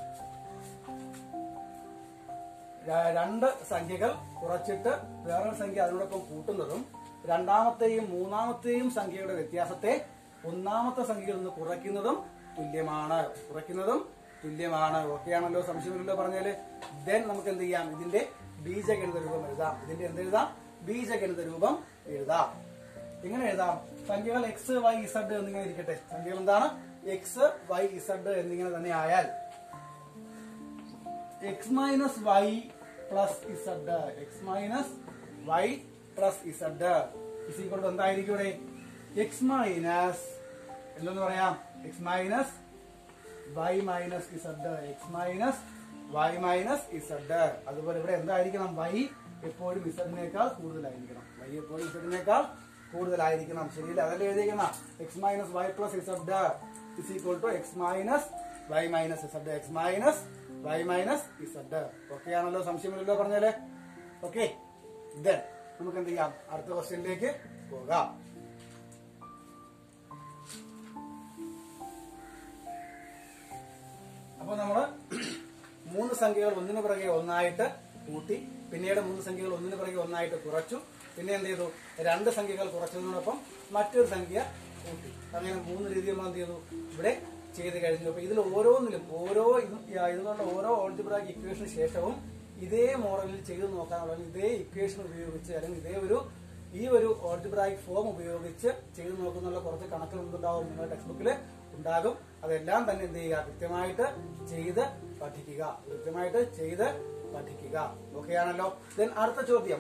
[SPEAKER 1] ര- രണ്ട് സംഖ്യകൾ കുറച്ചിട്ട് വേറൊരു സംഖ്യ അതിനോടൊപ്പം കൂട്ടുന്നതും രണ്ടാമത്തെയും മൂന്നാമത്തെയും സംഖ്യയുടെ വ്യത്യാസത്തെ ഒന്നാമത്തെ സംഖ്യയിൽ നിന്ന് കുറയ്ക്കുന്നതും തുല്യമാണ് കുറയ്ക്കുന്നതും തുല്യമാണ് ഓക്കെ ആണല്ലോ സംശയമില്ലല്ലോ പറഞ്ഞാല് ദെൻ നമുക്ക് എന്ത് ചെയ്യാം ഇതിന്റെ ബീജഗണിത രൂപം എഴുതാം ഇതിന്റെ എന്ത് എഴുതാം ബീജഗണിത രൂപം എഴുതാം എങ്ങനെ എഴുതാം സംഖ്യകൾ എക്സ് വൈ ഇസഡ് എന്നിങ്ങനെ ഇരിക്കട്ടെ സംഖ്യകൾ എന്താണ് എക്സ് വൈ ഇസഡ് എന്നിങ്ങനെ തന്നെ ആയാൽ x minus y plus z x minus y plus z is equal to എന്തായിരിക്കും ഇവിടെ എക്സ് മൈനസ് എന്തെന്ന് പറയാം x minus y minus z x minus y minus z അതുപോലെ ഇവിടെ എന്തായിരിക്കണം വൈ എപ്പോഴും ഇസഡിനേക്കാൾ കൂടുതലായിരിക്കണം വൈ എപ്പോഴും ഇസഡിനേക്കാൾ കൂടുതലായിരിക്കണം ശരിയല്ല അതല്ലേ എഴുതിയിരിക്കുന്ന x minus y plus z is equal to x minus y minus z x minus y minus z okay ആണല്ലോ സംശയമില്ലല്ലോ പറഞ്ഞാല് ഓക്കെ ദെൻ നമുക്ക് എന്ത് ചെയ്യാം അടുത്ത ക്വസ്റ്റ്യനിലേക്ക് പോകാം അപ്പൊ നമ്മള് മൂന്ന് സംഖ്യകൾ ഒന്നിനു പിറകെ ഒന്നായിട്ട് കൂട്ടി പിന്നീട് മൂന്ന് സംഖ്യകൾ ഒന്നിന് പിറകെ ഒന്നായിട്ട് കുറച്ചു പിന്നെ എന്ത് ചെയ്തു രണ്ട് സംഖ്യകൾ കുറച്ചതിനോടൊപ്പം മറ്റൊരു സംഖ്യ കൂട്ടി അങ്ങനെ മൂന്ന് രീതിയിൽ നമ്മൾ എന്ത് ചെയ്തു ഇവിടെ ചെയ്ത് കഴിഞ്ഞു അപ്പൊ ഇതിൽ ഓരോന്നിലും ഓരോ ഇതും ഇതുകൊണ്ട് ഓരോ ഓൾജിബ്രാക്ക് ഇക്വേഷന് ശേഷവും ഇതേ മോഡലിൽ ചെയ്തു നോക്കാനുള്ള ഇതേ ഇക്വേഷൻ ഉപയോഗിച്ച് അല്ലെങ്കിൽ ഇതേ ഒരു ഈ ഒരു ഓൾജിബ്രായിക് ഫോം ഉപയോഗിച്ച് ചെയ്തു നോക്കുന്നുള്ള കുറച്ച് കണക്കുകൾ എന്തുണ്ടാവും നിങ്ങളുടെ ടെക്സ്റ്റ് ബുക്കിൽ ഉണ്ടാകും അതെല്ലാം തന്നെ എന്ത് ചെയ്യുക കൃത്യമായിട്ട് ചെയ്ത് പഠിക്കുക കൃത്യമായിട്ട് ചെയ്ത് പഠിക്കുക ഓക്കെ ആണല്ലോ ദെൻ അടുത്ത ചോദ്യം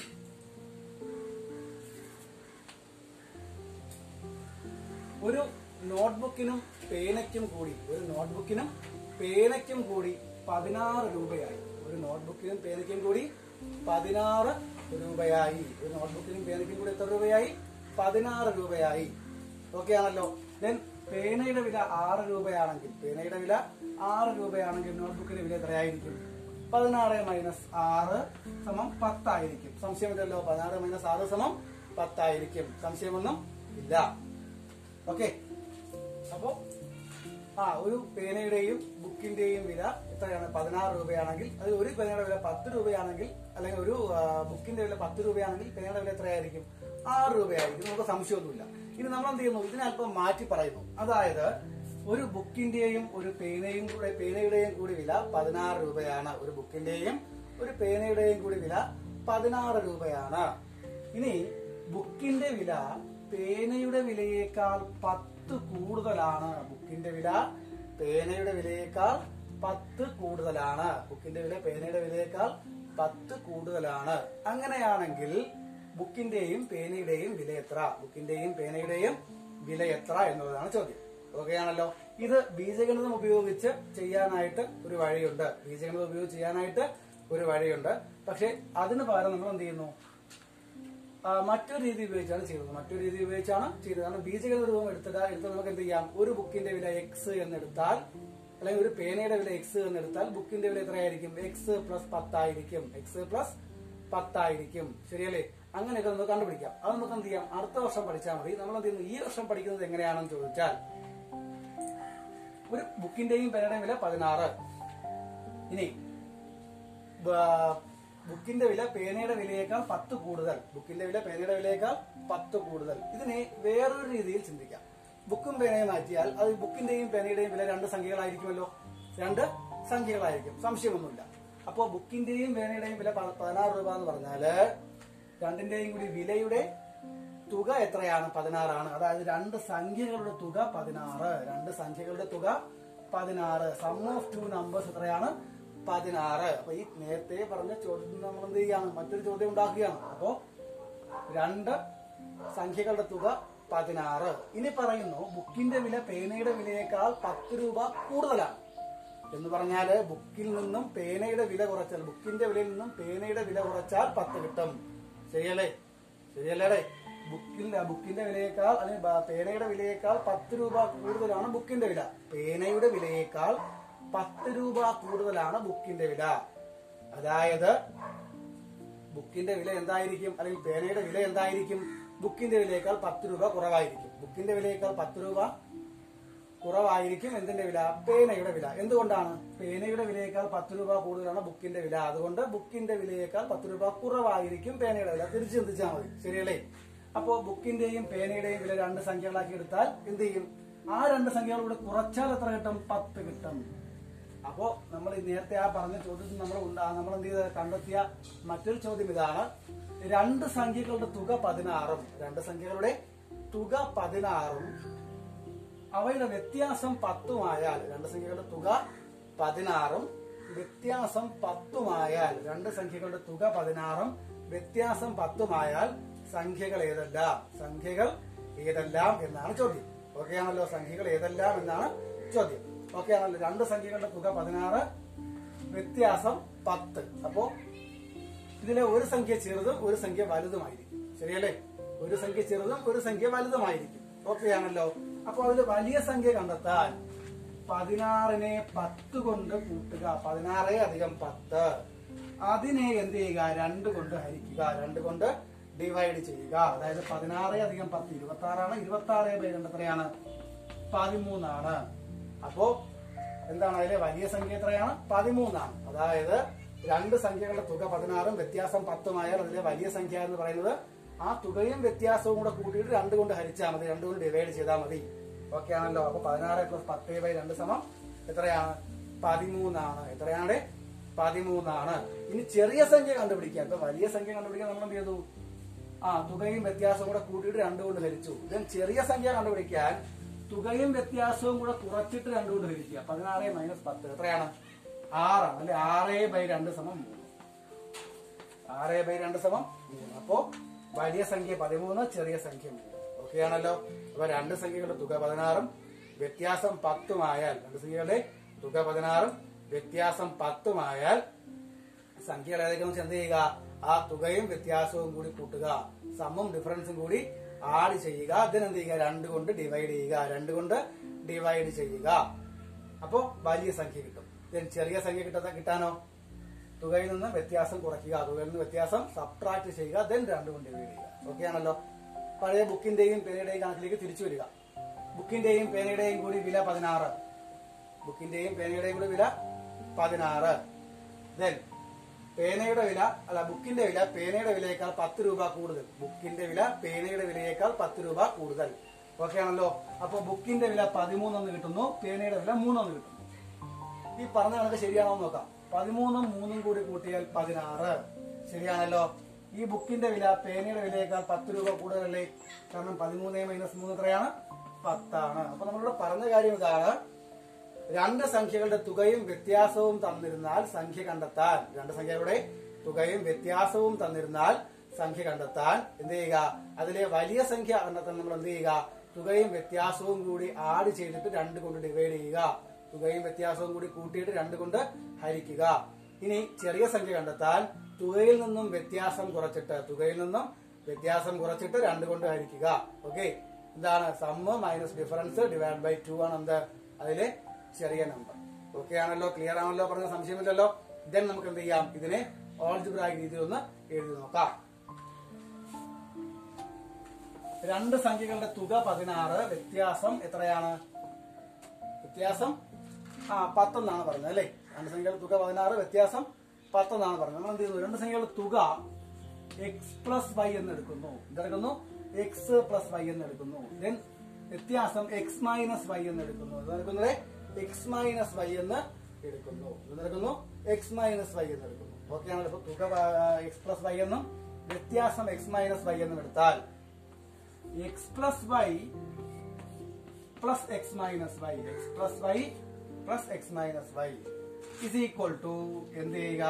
[SPEAKER 1] ഒരു നോട്ട്ബുക്കിനും പേനയ്ക്കും കൂടി ഒരു നോട്ട്ബുക്കിനും പേനയ്ക്കും കൂടി പതിനാറ് രൂപയായി ഒരു നോട്ട്ബുക്കിനും പേനയ്ക്കും കൂടി പതിനാറ് രൂപയായി ഒരു നോട്ട്ബുക്കിനും പേനയ്ക്കും കൂടി എത്ര രൂപയായി പതിനാറ് രൂപയായി ഓക്കെ ആണല്ലോ ദെൻ പേനയുടെ വില ആറ് രൂപയാണെങ്കിൽ പേനയുടെ വില ആറ് രൂപയാണെങ്കിൽ നോട്ട്ബുക്കിന്റെ വില എത്രയായിരിക്കും പതിനാറ് മൈനസ് ആറ് സമം പത്തായിരിക്കും സംശയമില്ലല്ലോ പതിനാറ് മൈനസ് ആറ് സമം പത്തായിരിക്കും സംശയമൊന്നും ഇല്ല ഓക്കെ അപ്പോ ആ ഒരു പേനയുടെയും ബുക്കിന്റെയും വില എത്രയാണ് പതിനാറ് രൂപയാണെങ്കിൽ അത് ഒരു പേനയുടെ വില പത്ത് രൂപയാണെങ്കിൽ അല്ലെങ്കിൽ ഒരു ആ, ബുക്കിന്റെ വില പത്ത് രൂപയാണെങ്കിൽ പേനയുടെ വില എത്രയായിരിക്കും ആറ് രൂപയായിരിക്കും നമുക്ക് സംശയമൊന്നുമില്ല ഇനി നമ്മൾ എന്ത് ചെയ്യുന്നു ഇതിനല്പം മാറ്റി പറയുന്നു അതായത് ഒരു ബുക്കിന്റെയും ഒരു പേനയും കൂടെ പേനയുടെയും കൂടി വില പതിനാറ് രൂപയാണ് ഒരു ബുക്കിന്റെയും ഒരു പേനയുടെയും കൂടി വില പതിനാറ് രൂപയാണ് ഇനി ബുക്കിന്റെ വില പേനയുടെ വിലയേക്കാൾ പത്ത് കൂടുതലാണ് ബുക്കിന്റെ വില പേനയുടെ വിലയേക്കാൾ പത്ത് കൂടുതലാണ് ബുക്കിന്റെ വില പേനയുടെ വിലയേക്കാൾ പത്ത് കൂടുതലാണ് അങ്ങനെയാണെങ്കിൽ ബുക്കിന്റെയും പേനയുടെയും വില എത്ര ബുക്കിന്റെയും പേനയുടെയും വില എത്ര എന്നുള്ളതാണ് ചോദ്യം ഓക്കെയാണല്ലോ ഇത് ബീജഗണിതം ഉപയോഗിച്ച് ചെയ്യാനായിട്ട് ഒരു വഴിയുണ്ട് ബീജഗണിതം ഉപയോഗിച്ച് ചെയ്യാനായിട്ട് ഒരു വഴിയുണ്ട് പക്ഷെ അതിന് പകരം നമ്മൾ എന്ത് ചെയ്യുന്നു ആ, മറ്റൊരു രീതി ഉപയോഗിച്ചാണ് ചെയ്തത് മറ്റൊരു രീതി ഉപയോഗിച്ചാണ് ചെയ്തത് കാരണം ബീജഗണിത രൂപം എടുത്തിട്ട് എടുത്ത് നമുക്ക് എന്ത് ചെയ്യാം ഒരു ബുക്കിന്റെ വില എക്സ് എന്നെടുത്താൽ അല്ലെങ്കിൽ ഒരു പേനയുടെ വില എക്സ് എന്നെടുത്താൽ ബുക്കിന്റെ വില എത്രയായിരിക്കും എക്സ് പ്ലസ് പത്തായിരിക്കും എക്സ് പ്ലസ് പത്തായിരിക്കും ശരിയല്ലേ അങ്ങനെയൊക്കെ നമുക്ക് കണ്ടുപിടിക്കാം അത് നമുക്ക് എന്ത് ചെയ്യാം അടുത്ത വർഷം പഠിച്ചാൽ മതി നമ്മൾ എന്ത് ചെയ്യുന്നു ഈ വർഷം പഠിക്കുന്നത് എങ്ങനെയാണെന്ന് ചോദിച്ചാൽ ഒരു ബുക്കിന്റെയും പേനയുടെയും വില പതിനാറ് ഇനി ബ- ബുക്കിന്റെ വില പേനയുടെ വിലയേക്കാൾ പത്ത് കൂടുതൽ ബുക്കിന്റെ വില പേനയുടെ വിലയേക്കാൾ പത്ത് കൂടുതൽ ഇതിനെ വേറൊരു രീതിയിൽ ചിന്തിക്കാം ബുക്കും പേനയും മാറ്റിയാൽ അത് ബുക്കിന്റെയും പേനയുടെയും വില രണ്ട് സംഖ്യകളായിരിക്കുമല്ലോ രണ്ട് സംഖ്യകളായിരിക്കും സംശയമൊന്നുമില്ല അപ്പോ ബുക്കിന്റെയും പേനയുടെയും വില പ- പതിനാറ് രൂപ എന്ന് പറഞ്ഞാല് രണ്ടിന്റെയും കൂടി വിലയുടെ തുക എത്രയാണ് പതിനാറാണ് അതായത് രണ്ട് സംഖ്യകളുടെ തുക പതിനാറ് രണ്ട് സംഖ്യകളുടെ തുക പതിനാറ് സം ഓഫ് ടു നമ്പേഴ്സ് എത്രയാണ് പതിനാറ് അപ്പൊ ഈ നേരത്തെ പറഞ്ഞ ചോദ്യത്തിൽ നമ്മൾ എന്ത് ചെയ്യാണ് മറ്റൊരു ചോദ്യം ഉണ്ടാക്കുകയാണ് അപ്പോ രണ്ട് സംഖ്യകളുടെ തുക പതിനാറ് ഇനി പറയുന്നു ബുക്കിന്റെ വില പേനയുടെ വിലയേക്കാൾ പത്ത് രൂപ കൂടുതലാണ് എന്ന് പറഞ്ഞാല് ബുക്കിൽ നിന്നും പേനയുടെ വില കുറച്ചാൽ ബുക്കിന്റെ വിലയിൽ നിന്നും പേനയുടെ വില കുറച്ചാൽ പത്ത് കിട്ടും ശരിയല്ലേ ശരിയല്ലേ ബുക്കിൽ ബുക്കിന്റെ വിലയേക്കാൾ അല്ലെങ്കിൽ ബ- പേനയുടെ വിലയേക്കാൾ പത്ത് രൂപ കൂടുതലാണ് ബുക്കിന്റെ വില പേനയുടെ വിലയേക്കാൾ പത്ത് രൂപ കൂടുതലാണ് ബുക്കിന്റെ വില അതായത് ബുക്കിന്റെ വില എന്തായിരിക്കും അല്ലെങ്കിൽ പേനയുടെ വില എന്തായിരിക്കും ബുക്കിന്റെ വിലയേക്കാൾ പത്ത് രൂപ കുറവായിരിക്കും ബുക്കിന്റെ വിലയേക്കാൾ പത്ത് രൂപ കുറവായിരിക്കും എന്തിന്റെ വില പേനയുടെ വില എന്തുകൊണ്ടാണ് പേനയുടെ വിലയേക്കാൾ പത്ത് രൂപ കൂടുതലാണ് ബുക്കിന്റെ വില അതുകൊണ്ട് ബുക്കിന്റെ വിലയേക്കാൾ പത്ത് രൂപ കുറവായിരിക്കും പേനയുടെ വില തിരിച്ചു ചിന്തിച്ചാൽ മതി ശരിയല്ലേ അപ്പോ ബുക്കിന്റെയും പേനയുടെയും വില രണ്ട് സംഖ്യകളാക്കി എടുത്താൽ എന്ത് ചെയ്യും ആ രണ്ട് സംഖ്യകൾ കൂടെ കുറച്ചാൽ എത്ര കിട്ടും പത്ത് കിട്ടും അപ്പോ നമ്മൾ ഈ നേരത്തെ ആ പറഞ്ഞ ചോദ്യത്തിൽ നമ്മൾ ഉണ്ടാ നമ്മൾ എന്ത് ചെയ്ത് കണ്ടെത്തിയ മറ്റൊരു ചോദ്യം ഇതാണ് രണ്ട് സംഖ്യകളുടെ തുക പതിനാറും രണ്ട് സംഖ്യകളുടെ തുക പതിനാറും അവയുടെ വ്യത്യാസം പത്തുമായാൽ രണ്ട് സംഖ്യകളുടെ തുക പതിനാറും വ്യത്യാസം പത്തുമായാൽ രണ്ട് സംഖ്യകളുടെ തുക പതിനാറും വ്യത്യാസം പത്തുമായാൽ സംഖ്യകൾ ഏതെല്ലാം സംഖ്യകൾ ഏതെല്ലാം എന്നാണ് ചോദ്യം ഓക്കെ ആണല്ലോ സംഖ്യകൾ ഏതെല്ലാം എന്നാണ് ചോദ്യം ഓക്കെ ആണല്ലോ രണ്ട് സംഖ്യകളുടെ തുക പതിനാറ് വ്യത്യാസം പത്ത് അപ്പോ ഇതിലെ ഒരു സംഖ്യ ചെറുതും ഒരു സംഖ്യ വലുതുമായിരിക്കും ശരിയല്ലേ ഒരു സംഖ്യ ചെറുതും ഒരു സംഖ്യ വലുതുമായിരിക്കും ഓക്കെ ആണല്ലോ അപ്പൊ അതിൽ വലിയ സംഖ്യ കണ്ടെത്താൻ പതിനാറിനെ പത്ത് കൊണ്ട് കൂട്ടുക പതിനാറ് അധികം പത്ത് അതിനെ എന്ത് ചെയ്യുക രണ്ട് കൊണ്ട് ഹരിക്കുക രണ്ട് കൊണ്ട് ഡിവൈഡ് ചെയ്യുക അതായത് പതിനാറ് അധികം പത്ത് ഇരുപത്തി ആറാണ് ഇരുപത്തി ആറ് ബൈ രണ്ട് എത്രയാണ് പതിമൂന്നാണ് അപ്പോ എന്താണ് അതിലെ വലിയ സംഖ്യ എത്രയാണ് പതിമൂന്നാണ് അതായത് രണ്ട് സംഖ്യകളുടെ തുക പതിനാറും വ്യത്യാസം പത്തുമായാൽ അതിലെ വലിയ സംഖ്യ എന്ന് പറയുന്നത് ആ തുകയും വ്യത്യാസവും കൂടെ കൂട്ടിയിട്ട് രണ്ട് കൊണ്ട് ഹരിച്ചാൽ മതി രണ്ട് കൊണ്ട് ഡിവൈഡ് ചെയ്താൽ മതി ഓക്കെ ആണല്ലോ അപ്പൊ പതിനാറ് പ്ലസ് പത്ത് ബൈ രണ്ട് സമം എത്രയാണ് പതിമൂന്നാണ് എത്രയാണ് പതിമൂന്നാണ് ഇനി ചെറിയ സംഖ്യ കണ്ടുപിടിക്കാൻ ഇപ്പൊ വലിയ സംഖ്യ കണ്ടുപിടിക്കാൻ നമ്മൾ എന്ത് ചെയ്തു ആ തുകയും വ്യത്യാസവും കൂടെ കൂട്ടിയിട്ട് രണ്ട് കൊണ്ട് ഹരിച്ചു ദെൻ ചെറിയ സംഖ്യ കണ്ടുപിടിക്കാൻ തുകയും വ്യത്യാസവും കൂടെ കുറച്ചിട്ട് രണ്ട് കൊണ്ട് ഹരിക്കുക പതിനാറ് മൈനസ് പത്ത് എത്രയാണ് ആറാണ് അല്ലെ ആറ് ബൈ രണ്ട് സമം മൂന്ന് ആറ് ബൈ രണ്ട് സമം മൂന്ന് അപ്പോ വലിയ സംഖ്യ പതിമൂന്ന് ചെറിയ സംഖ്യ മൂന്ന് ഓക്കെ ആണല്ലോ അപ്പൊ രണ്ട് സംഖ്യകളുടെ തുക പതിനാറും വ്യത്യാസം പത്തുമായാൽ രണ്ട് സംഖ്യകളുടെ തുക പതിനാറും വ്യത്യാസം പത്തുമായാൽ സംഖ്യകൾ ഏതൊക്കെയെന്ന് വെച്ചാൽ എന്ത് ചെയ്യുക ആ തുകയും വ്യത്യാസവും കൂടി കൂട്ടുക സമം ഡിഫറൻസും കൂടി ആഡ് ചെയ്യുക അതിനെന്ത് ചെയ്യുക രണ്ട് കൊണ്ട് ഡിവൈഡ് ചെയ്യുക രണ്ട് കൊണ്ട് ഡിവൈഡ് ചെയ്യുക അപ്പോ വലിയ സംഖ്യ കിട്ടും Then ചെറിയ സംഖ്യ കിട്ടാത്ത കിട്ടാനോ തുകയിൽ നിന്ന് വ്യത്യാസം കുറയ്ക്കുക തുകയിൽ നിന്ന് വ്യത്യാസം സബ്ട്രാക്ട് ചെയ്യുക ദെൻ രണ്ട് കൊണ്ട് ഡിവൈഡ് ചെയ്യുക ഓക്കെ ആണല്ലോ പഴയ ബുക്കിന്റെയും പേനയുടെയും കണക്കിലേക്ക് തിരിച്ചു വരിക ബുക്കിന്റെയും പേനയുടെയും കൂടി വില പതിനാറ് ബുക്കിന്റെയും പേനയുടെയും കൂടി വില പതിനാറ് ദെൻ പേനയുടെ വില അല്ല ബുക്കിന്റെ വില പേനയുടെ വിലയേക്കാൾ പത്ത് രൂപ കൂടുതൽ ബുക്കിന്റെ വില പേനയുടെ വിലയേക്കാൾ പത്ത് രൂപ കൂടുതൽ ഓക്കെ ആണല്ലോ അപ്പൊ ബുക്കിന്റെ വില പതിമൂന്നെന്ന് കിട്ടുന്നു പേനയുടെ വില മൂന്നെന്ന് കിട്ടുന്നു ഈ പറഞ്ഞ കണക്ക് ശരിയാണോ എന്ന് നോക്കാം പതിമൂന്നും മൂന്നും കൂടി കൂട്ടിയാൽ പതിനാറ് ശരിയാണല്ലോ ഈ ബുക്കിന്റെ വില പേനയുടെ വിലയേക്കാൾ പത്ത് രൂപ കൂടുതലല്ലേ കാരണം പതിമൂന്ന് മൈനസ് മൂന്ന് എത്രയാണ് പത്താണ് അപ്പൊ നമ്മളിവിടെ പറഞ്ഞ കാര്യം ഇതാണ് രണ്ട് സംഖ്യകളുടെ തുകയും വ്യത്യാസവും തന്നിരുന്നാൽ സംഖ്യ കണ്ടെത്താൻ രണ്ട് സംഖ്യകളുടെ തുകയും വ്യത്യാസവും തന്നിരുന്നാൽ സംഖ്യ കണ്ടെത്താൻ എന്ത് ചെയ്യുക അതിലെ വലിയ സംഖ്യ കണ്ടെത്താൻ നമ്മൾ എന്ത് ചെയ്യുക തുകയും വ്യത്യാസവും കൂടി ആഡ് ചെയ്തിട്ട് രണ്ട് കൊണ്ട് ഡിവൈഡ് ചെയ്യുക തുകയും വ്യത്യാസവും കൂടി കൂട്ടിയിട്ട് രണ്ട് കൊണ്ട് ഹരിക്കുക ഇനി ചെറിയ സംഖ്യ കണ്ടെത്താൻ തുകയിൽ നിന്നും വ്യത്യാസം കുറച്ചിട്ട് തുകയിൽ നിന്നും വ്യത്യാസം കുറച്ചിട്ട് രണ്ട് കൊണ്ട് ഹരിക്കുക ഓക്കെ എന്താണ് sum minus difference divide by two ആണ് എന്ത് അതിലെ ചെറിയ നമ്പർ ഓക്കെ ആണല്ലോ ക്ലിയർ ആണല്ലോ പറഞ്ഞ സംശയമില്ലല്ലോ ദെൻ നമുക്ക് എന്ത് ചെയ്യാം ഇതിനെ ഓൾജിബ്രായിക് രീതിയിൽ ഒന്ന് എഴുതി നോക്കാം രണ്ട് സംഖ്യകളുടെ തുക പതിനാറ് വ്യത്യാസം എത്രയാണ് വ്യത്യാസം ആ പത്തെന്നാണ് പറഞ്ഞത് അല്ലേ രണ്ട് സംഖ്യകളുടെ തുക പതിനാറ് വ്യത്യാസം പത്തെന്നാണ് പറഞ്ഞത് നമ്മൾ എന്ത് ചെയ്യുന്നു രണ്ട് സംഖ്യകളുടെ തുക എക്സ് പ്ലസ് വൈ എന്ന് എടുക്കുന്നു എന്തെടുക്കുന്നു എക്സ് പ്ലസ് വൈ എന്ന് എടുക്കുന്നു ദെൻ വ്യത്യാസം എക്സ് മൈനസ് വൈ എന്ന് എടുക്കുന്നു ഇതെടുക്കുന്നത് എക്സ് മൈനസ് വൈ എന്ന് എടുക്കുന്നു ഇതെടുക്കുന്നു എക്സ് മൈനസ് വൈ എന്ന് എടുക്കുന്നു ഓക്കെ ആണല്ലോ ഇപ്പൊ തുക എക്സ് പ്ലസ് വൈ എന്നും വ്യത്യാസം എക്സ് മൈനസ് വൈ എന്നും എടുത്താൽ x plus y plus x minus y x plus y plus x minus y is equal to എന്ത് ചെയ്യുക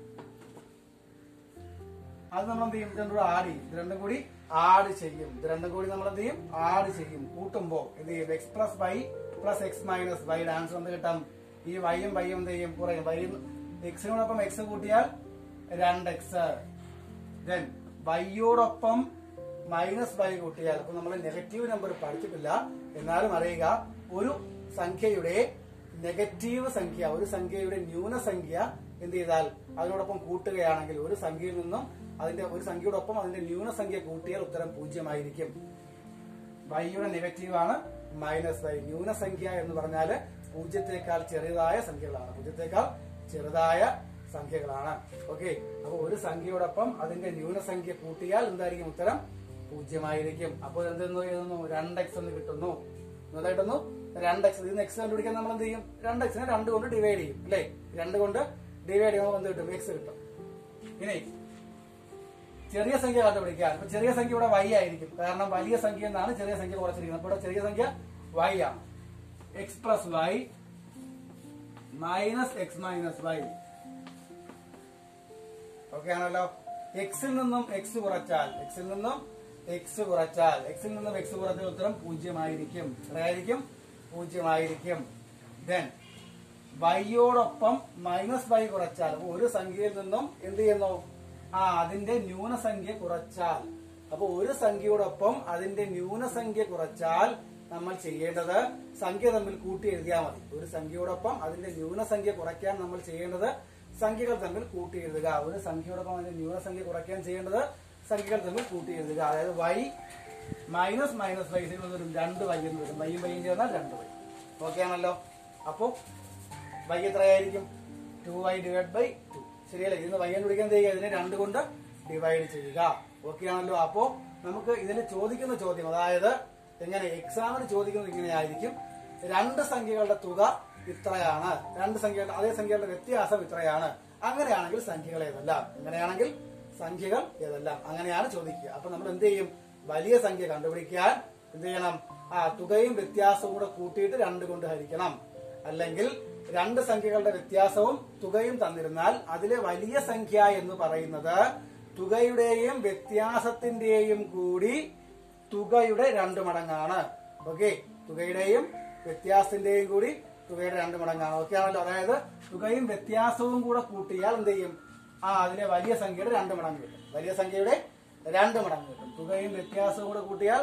[SPEAKER 1] അത് നമ്മൾ എന്ത് ചെയ്യും ഇത് രണ്ടും കൂടി ആഡ് ചെയ്യും ഇത് രണ്ടും കൂടി ആഡ് ചെയ്യും ഇത് രണ്ടും കൂടി നമ്മൾ എന്ത് ചെയ്യും ആഡ് ചെയ്യും കൂട്ടുമ്പോ എന്ത് ചെയ്യും x plus y plus x minus വൈയുടെ ആൻസർ എന്ത് കിട്ടും ഈ വൈയും വൈയും എന്ത് ചെയ്യും കുറയും വൈ എക്സിനോടൊപ്പം എക്സ് കൂട്ടിയാൽ രണ്ട് എക്സ് ദെൻ വൈയോടൊപ്പം മൈനസ് വൈ കൂട്ടിയാൽ അപ്പൊ നമ്മൾ നെഗറ്റീവ് നമ്പർ പഠിച്ചിട്ടില്ല എന്നാലും അറിയുക ഒരു സംഖ്യയുടെ നെഗറ്റീവ് സംഖ്യ ഒരു സംഖ്യയുടെ ന്യൂനസംഖ്യ എന്ത് ചെയ്താൽ അതിനോടൊപ്പം കൂട്ടുകയാണെങ്കിൽ ഒരു സംഖ്യയിൽ നിന്നും അതിന്റെ ഒരു സംഖ്യയോടൊപ്പം അതിന്റെ ന്യൂനസംഖ്യ കൂട്ടിയാൽ ഉത്തരം പൂജ്യമായിരിക്കും വൈയുടെ നെഗറ്റീവ് ആണ് മൈനസ് വൈ ന്യൂനസംഖ്യ എന്ന് പറഞ്ഞാൽ പൂജ്യത്തെക്കാൾ ചെറുതായ സംഖ്യകളാണ് പൂജ്യത്തെക്കാൾ ചെറുതായ സംഖ്യകളാണ് ഓക്കെ അപ്പൊ ഒരു സംഖ്യയോടൊപ്പം അതിന്റെ ന്യൂനസംഖ്യ കൂട്ടിയാൽ എന്തായിരിക്കും ഉത്തരം പൂജ്യമായിരിക്കും അപ്പോൾ എന്തെന്ന് എഴുതുന്നു രണ്ട് എക്സ് എന്ന് കിട്ടുന്നു എന്തായിട്ടുന്നു രണ്ട് എക്സ് ഇതിന് എക്സ് കണ്ടുപിടിക്കാൻ നമ്മൾ എന്ത് ചെയ്യും രണ്ട് എക്സിനെ രണ്ട് കൊണ്ട് ഡിവൈഡ് ചെയ്യും അല്ലേ രണ്ട് കൊണ്ട് ഡിവൈഡ് ചെയ്യുമ്പോൾ എന്ത് കിട്ടും എക്സ് കിട്ടും ഇനി ചെറിയ സംഖ്യ കണ്ടുപിടിക്കാൻ ഇപ്പൊ ചെറിയ സംഖ്യ ഇവിടെ വൈ ആയിരിക്കും കാരണം വലിയ സംഖ്യ എന്നാണ് ചെറിയ സംഖ്യ കുറച്ചിരിക്കുന്നത് അപ്പൊ ഇവിടെ ചെറിയ സംഖ്യ വൈ ആണ് X plus y minus x minus y okay ആണല്ലോ എക്സിൽ നിന്നും എക്സ് കുറച്ചാൽ എക്സിൽ നിന്നും എക്സ് കുറച്ചാൽ എക്സിൽ നിന്നും എക്സ് കുറച്ചാൽ ഉത്തരം പൂജ്യമായിരിക്കും എത്രയായിരിക്കും പൂജ്യമായിരിക്കും ദെൻ വൈയോടൊപ്പം മൈനസ് വൈ കുറച്ചാൽ അപ്പൊ ഒരു സംഖ്യയിൽ നിന്നും എന്ത് ചെയ്യുന്നു ആ അതിന്റെ ന്യൂനസംഖ്യ കുറച്ചാൽ അപ്പൊ ഒരു സംഖ്യയോടൊപ്പം അതിന്റെ ന്യൂനസംഖ്യ കുറച്ചാൽ നമ്മൾ ചെയ്യേണ്ടത് സംഖ്യ തമ്മിൽ കൂട്ടി എഴുതിയാൽ മതി ഒരു സംഖ്യയോടൊപ്പം അതിന്റെ ന്യൂനസംഖ്യ കുറയ്ക്കാൻ നമ്മൾ ചെയ്യേണ്ടത് സംഖ്യകൾ തമ്മിൽ കൂട്ടി എഴുതുക ഒരു സംഖ്യയോടൊപ്പം അതിന്റെ ന്യൂനസംഖ്യ കുറയ്ക്കാൻ ചെയ്യേണ്ടത് സംഖ്യകൾ തമ്മിൽ കൂട്ടി എഴുതുക അതായത് വൈ മൈനസ് മൈനസ് വൈ വരും രണ്ട് വൈ എന്ന് വരും വൈയും വൈയും ചേർന്നാൽ രണ്ട് വൈ ഓക്കെ ആണല്ലോ അപ്പോ വൈ എത്രയായിരിക്കും two y divide by two ശരിയല്ലേ ഇതിന് വൈ കണ്ടുപിടിക്കാൻ എന്ത് ചെയ്യുക ഇതിനെ രണ്ട് കൊണ്ട് ഡിവൈഡ് ചെയ്യുക ഓക്കെ ആണല്ലോ അപ്പോ നമുക്ക് ഇതിൽ ചോദിക്കുന്ന ചോദ്യം അതായത് എങ്ങനെ എക്സാമിന് ചോദിക്കുന്നത് ഇങ്ങനെയായിരിക്കും രണ്ട് സംഖ്യകളുടെ തുക ഇത്രയാണ് രണ്ട് സംഖ്യകളുടെ അതേ സംഖ്യകളുടെ വ്യത്യാസം ഇത്രയാണ് അങ്ങനെയാണെങ്കിൽ സംഖ്യകൾ ഏതെല്ലാം അങ്ങനെയാണെങ്കിൽ സംഖ്യകൾ ഏതെല്ലാം അങ്ങനെയാണ് ചോദിക്കുക അപ്പൊ നമ്മൾ എന്ത് ചെയ്യും വലിയ സംഖ്യ കണ്ടുപിടിക്കാൻ എന്ത് ചെയ്യണം ആ തുകയും വ്യത്യാസവും കൂടെ കൂട്ടിയിട്ട് രണ്ട് കൊണ്ട് ഹരിക്കണം അല്ലെങ്കിൽ രണ്ട് സംഖ്യകളുടെ വ്യത്യാസവും തുകയും തന്നിരുന്നാൽ അതിലെ വലിയ സംഖ്യ എന്ന് പറയുന്നത് തുകയുടെയും വ്യത്യാസത്തിന്റെയും കൂടി തുകയുടെ രണ്ട് മടങ്ങാണ് ഓക്കെ തുകയുടെയും വ്യത്യാസത്തിന്റെയും കൂടി തുകയുടെ രണ്ട് മടങ്ങാണ് ഓക്കെ ആണല്ലോ അതായത് തുകയും വ്യത്യാസവും കൂടെ കൂട്ടിയാൽ എന്ത് ചെയ്യും ആ അതിലെ വലിയ സംഖ്യയുടെ രണ്ട് മടങ്ങ് കിട്ടും വലിയ സംഖ്യയുടെ രണ്ട് മടങ്ങ് കിട്ടും തുകയും വ്യത്യാസവും കൂടെ കൂട്ടിയാൽ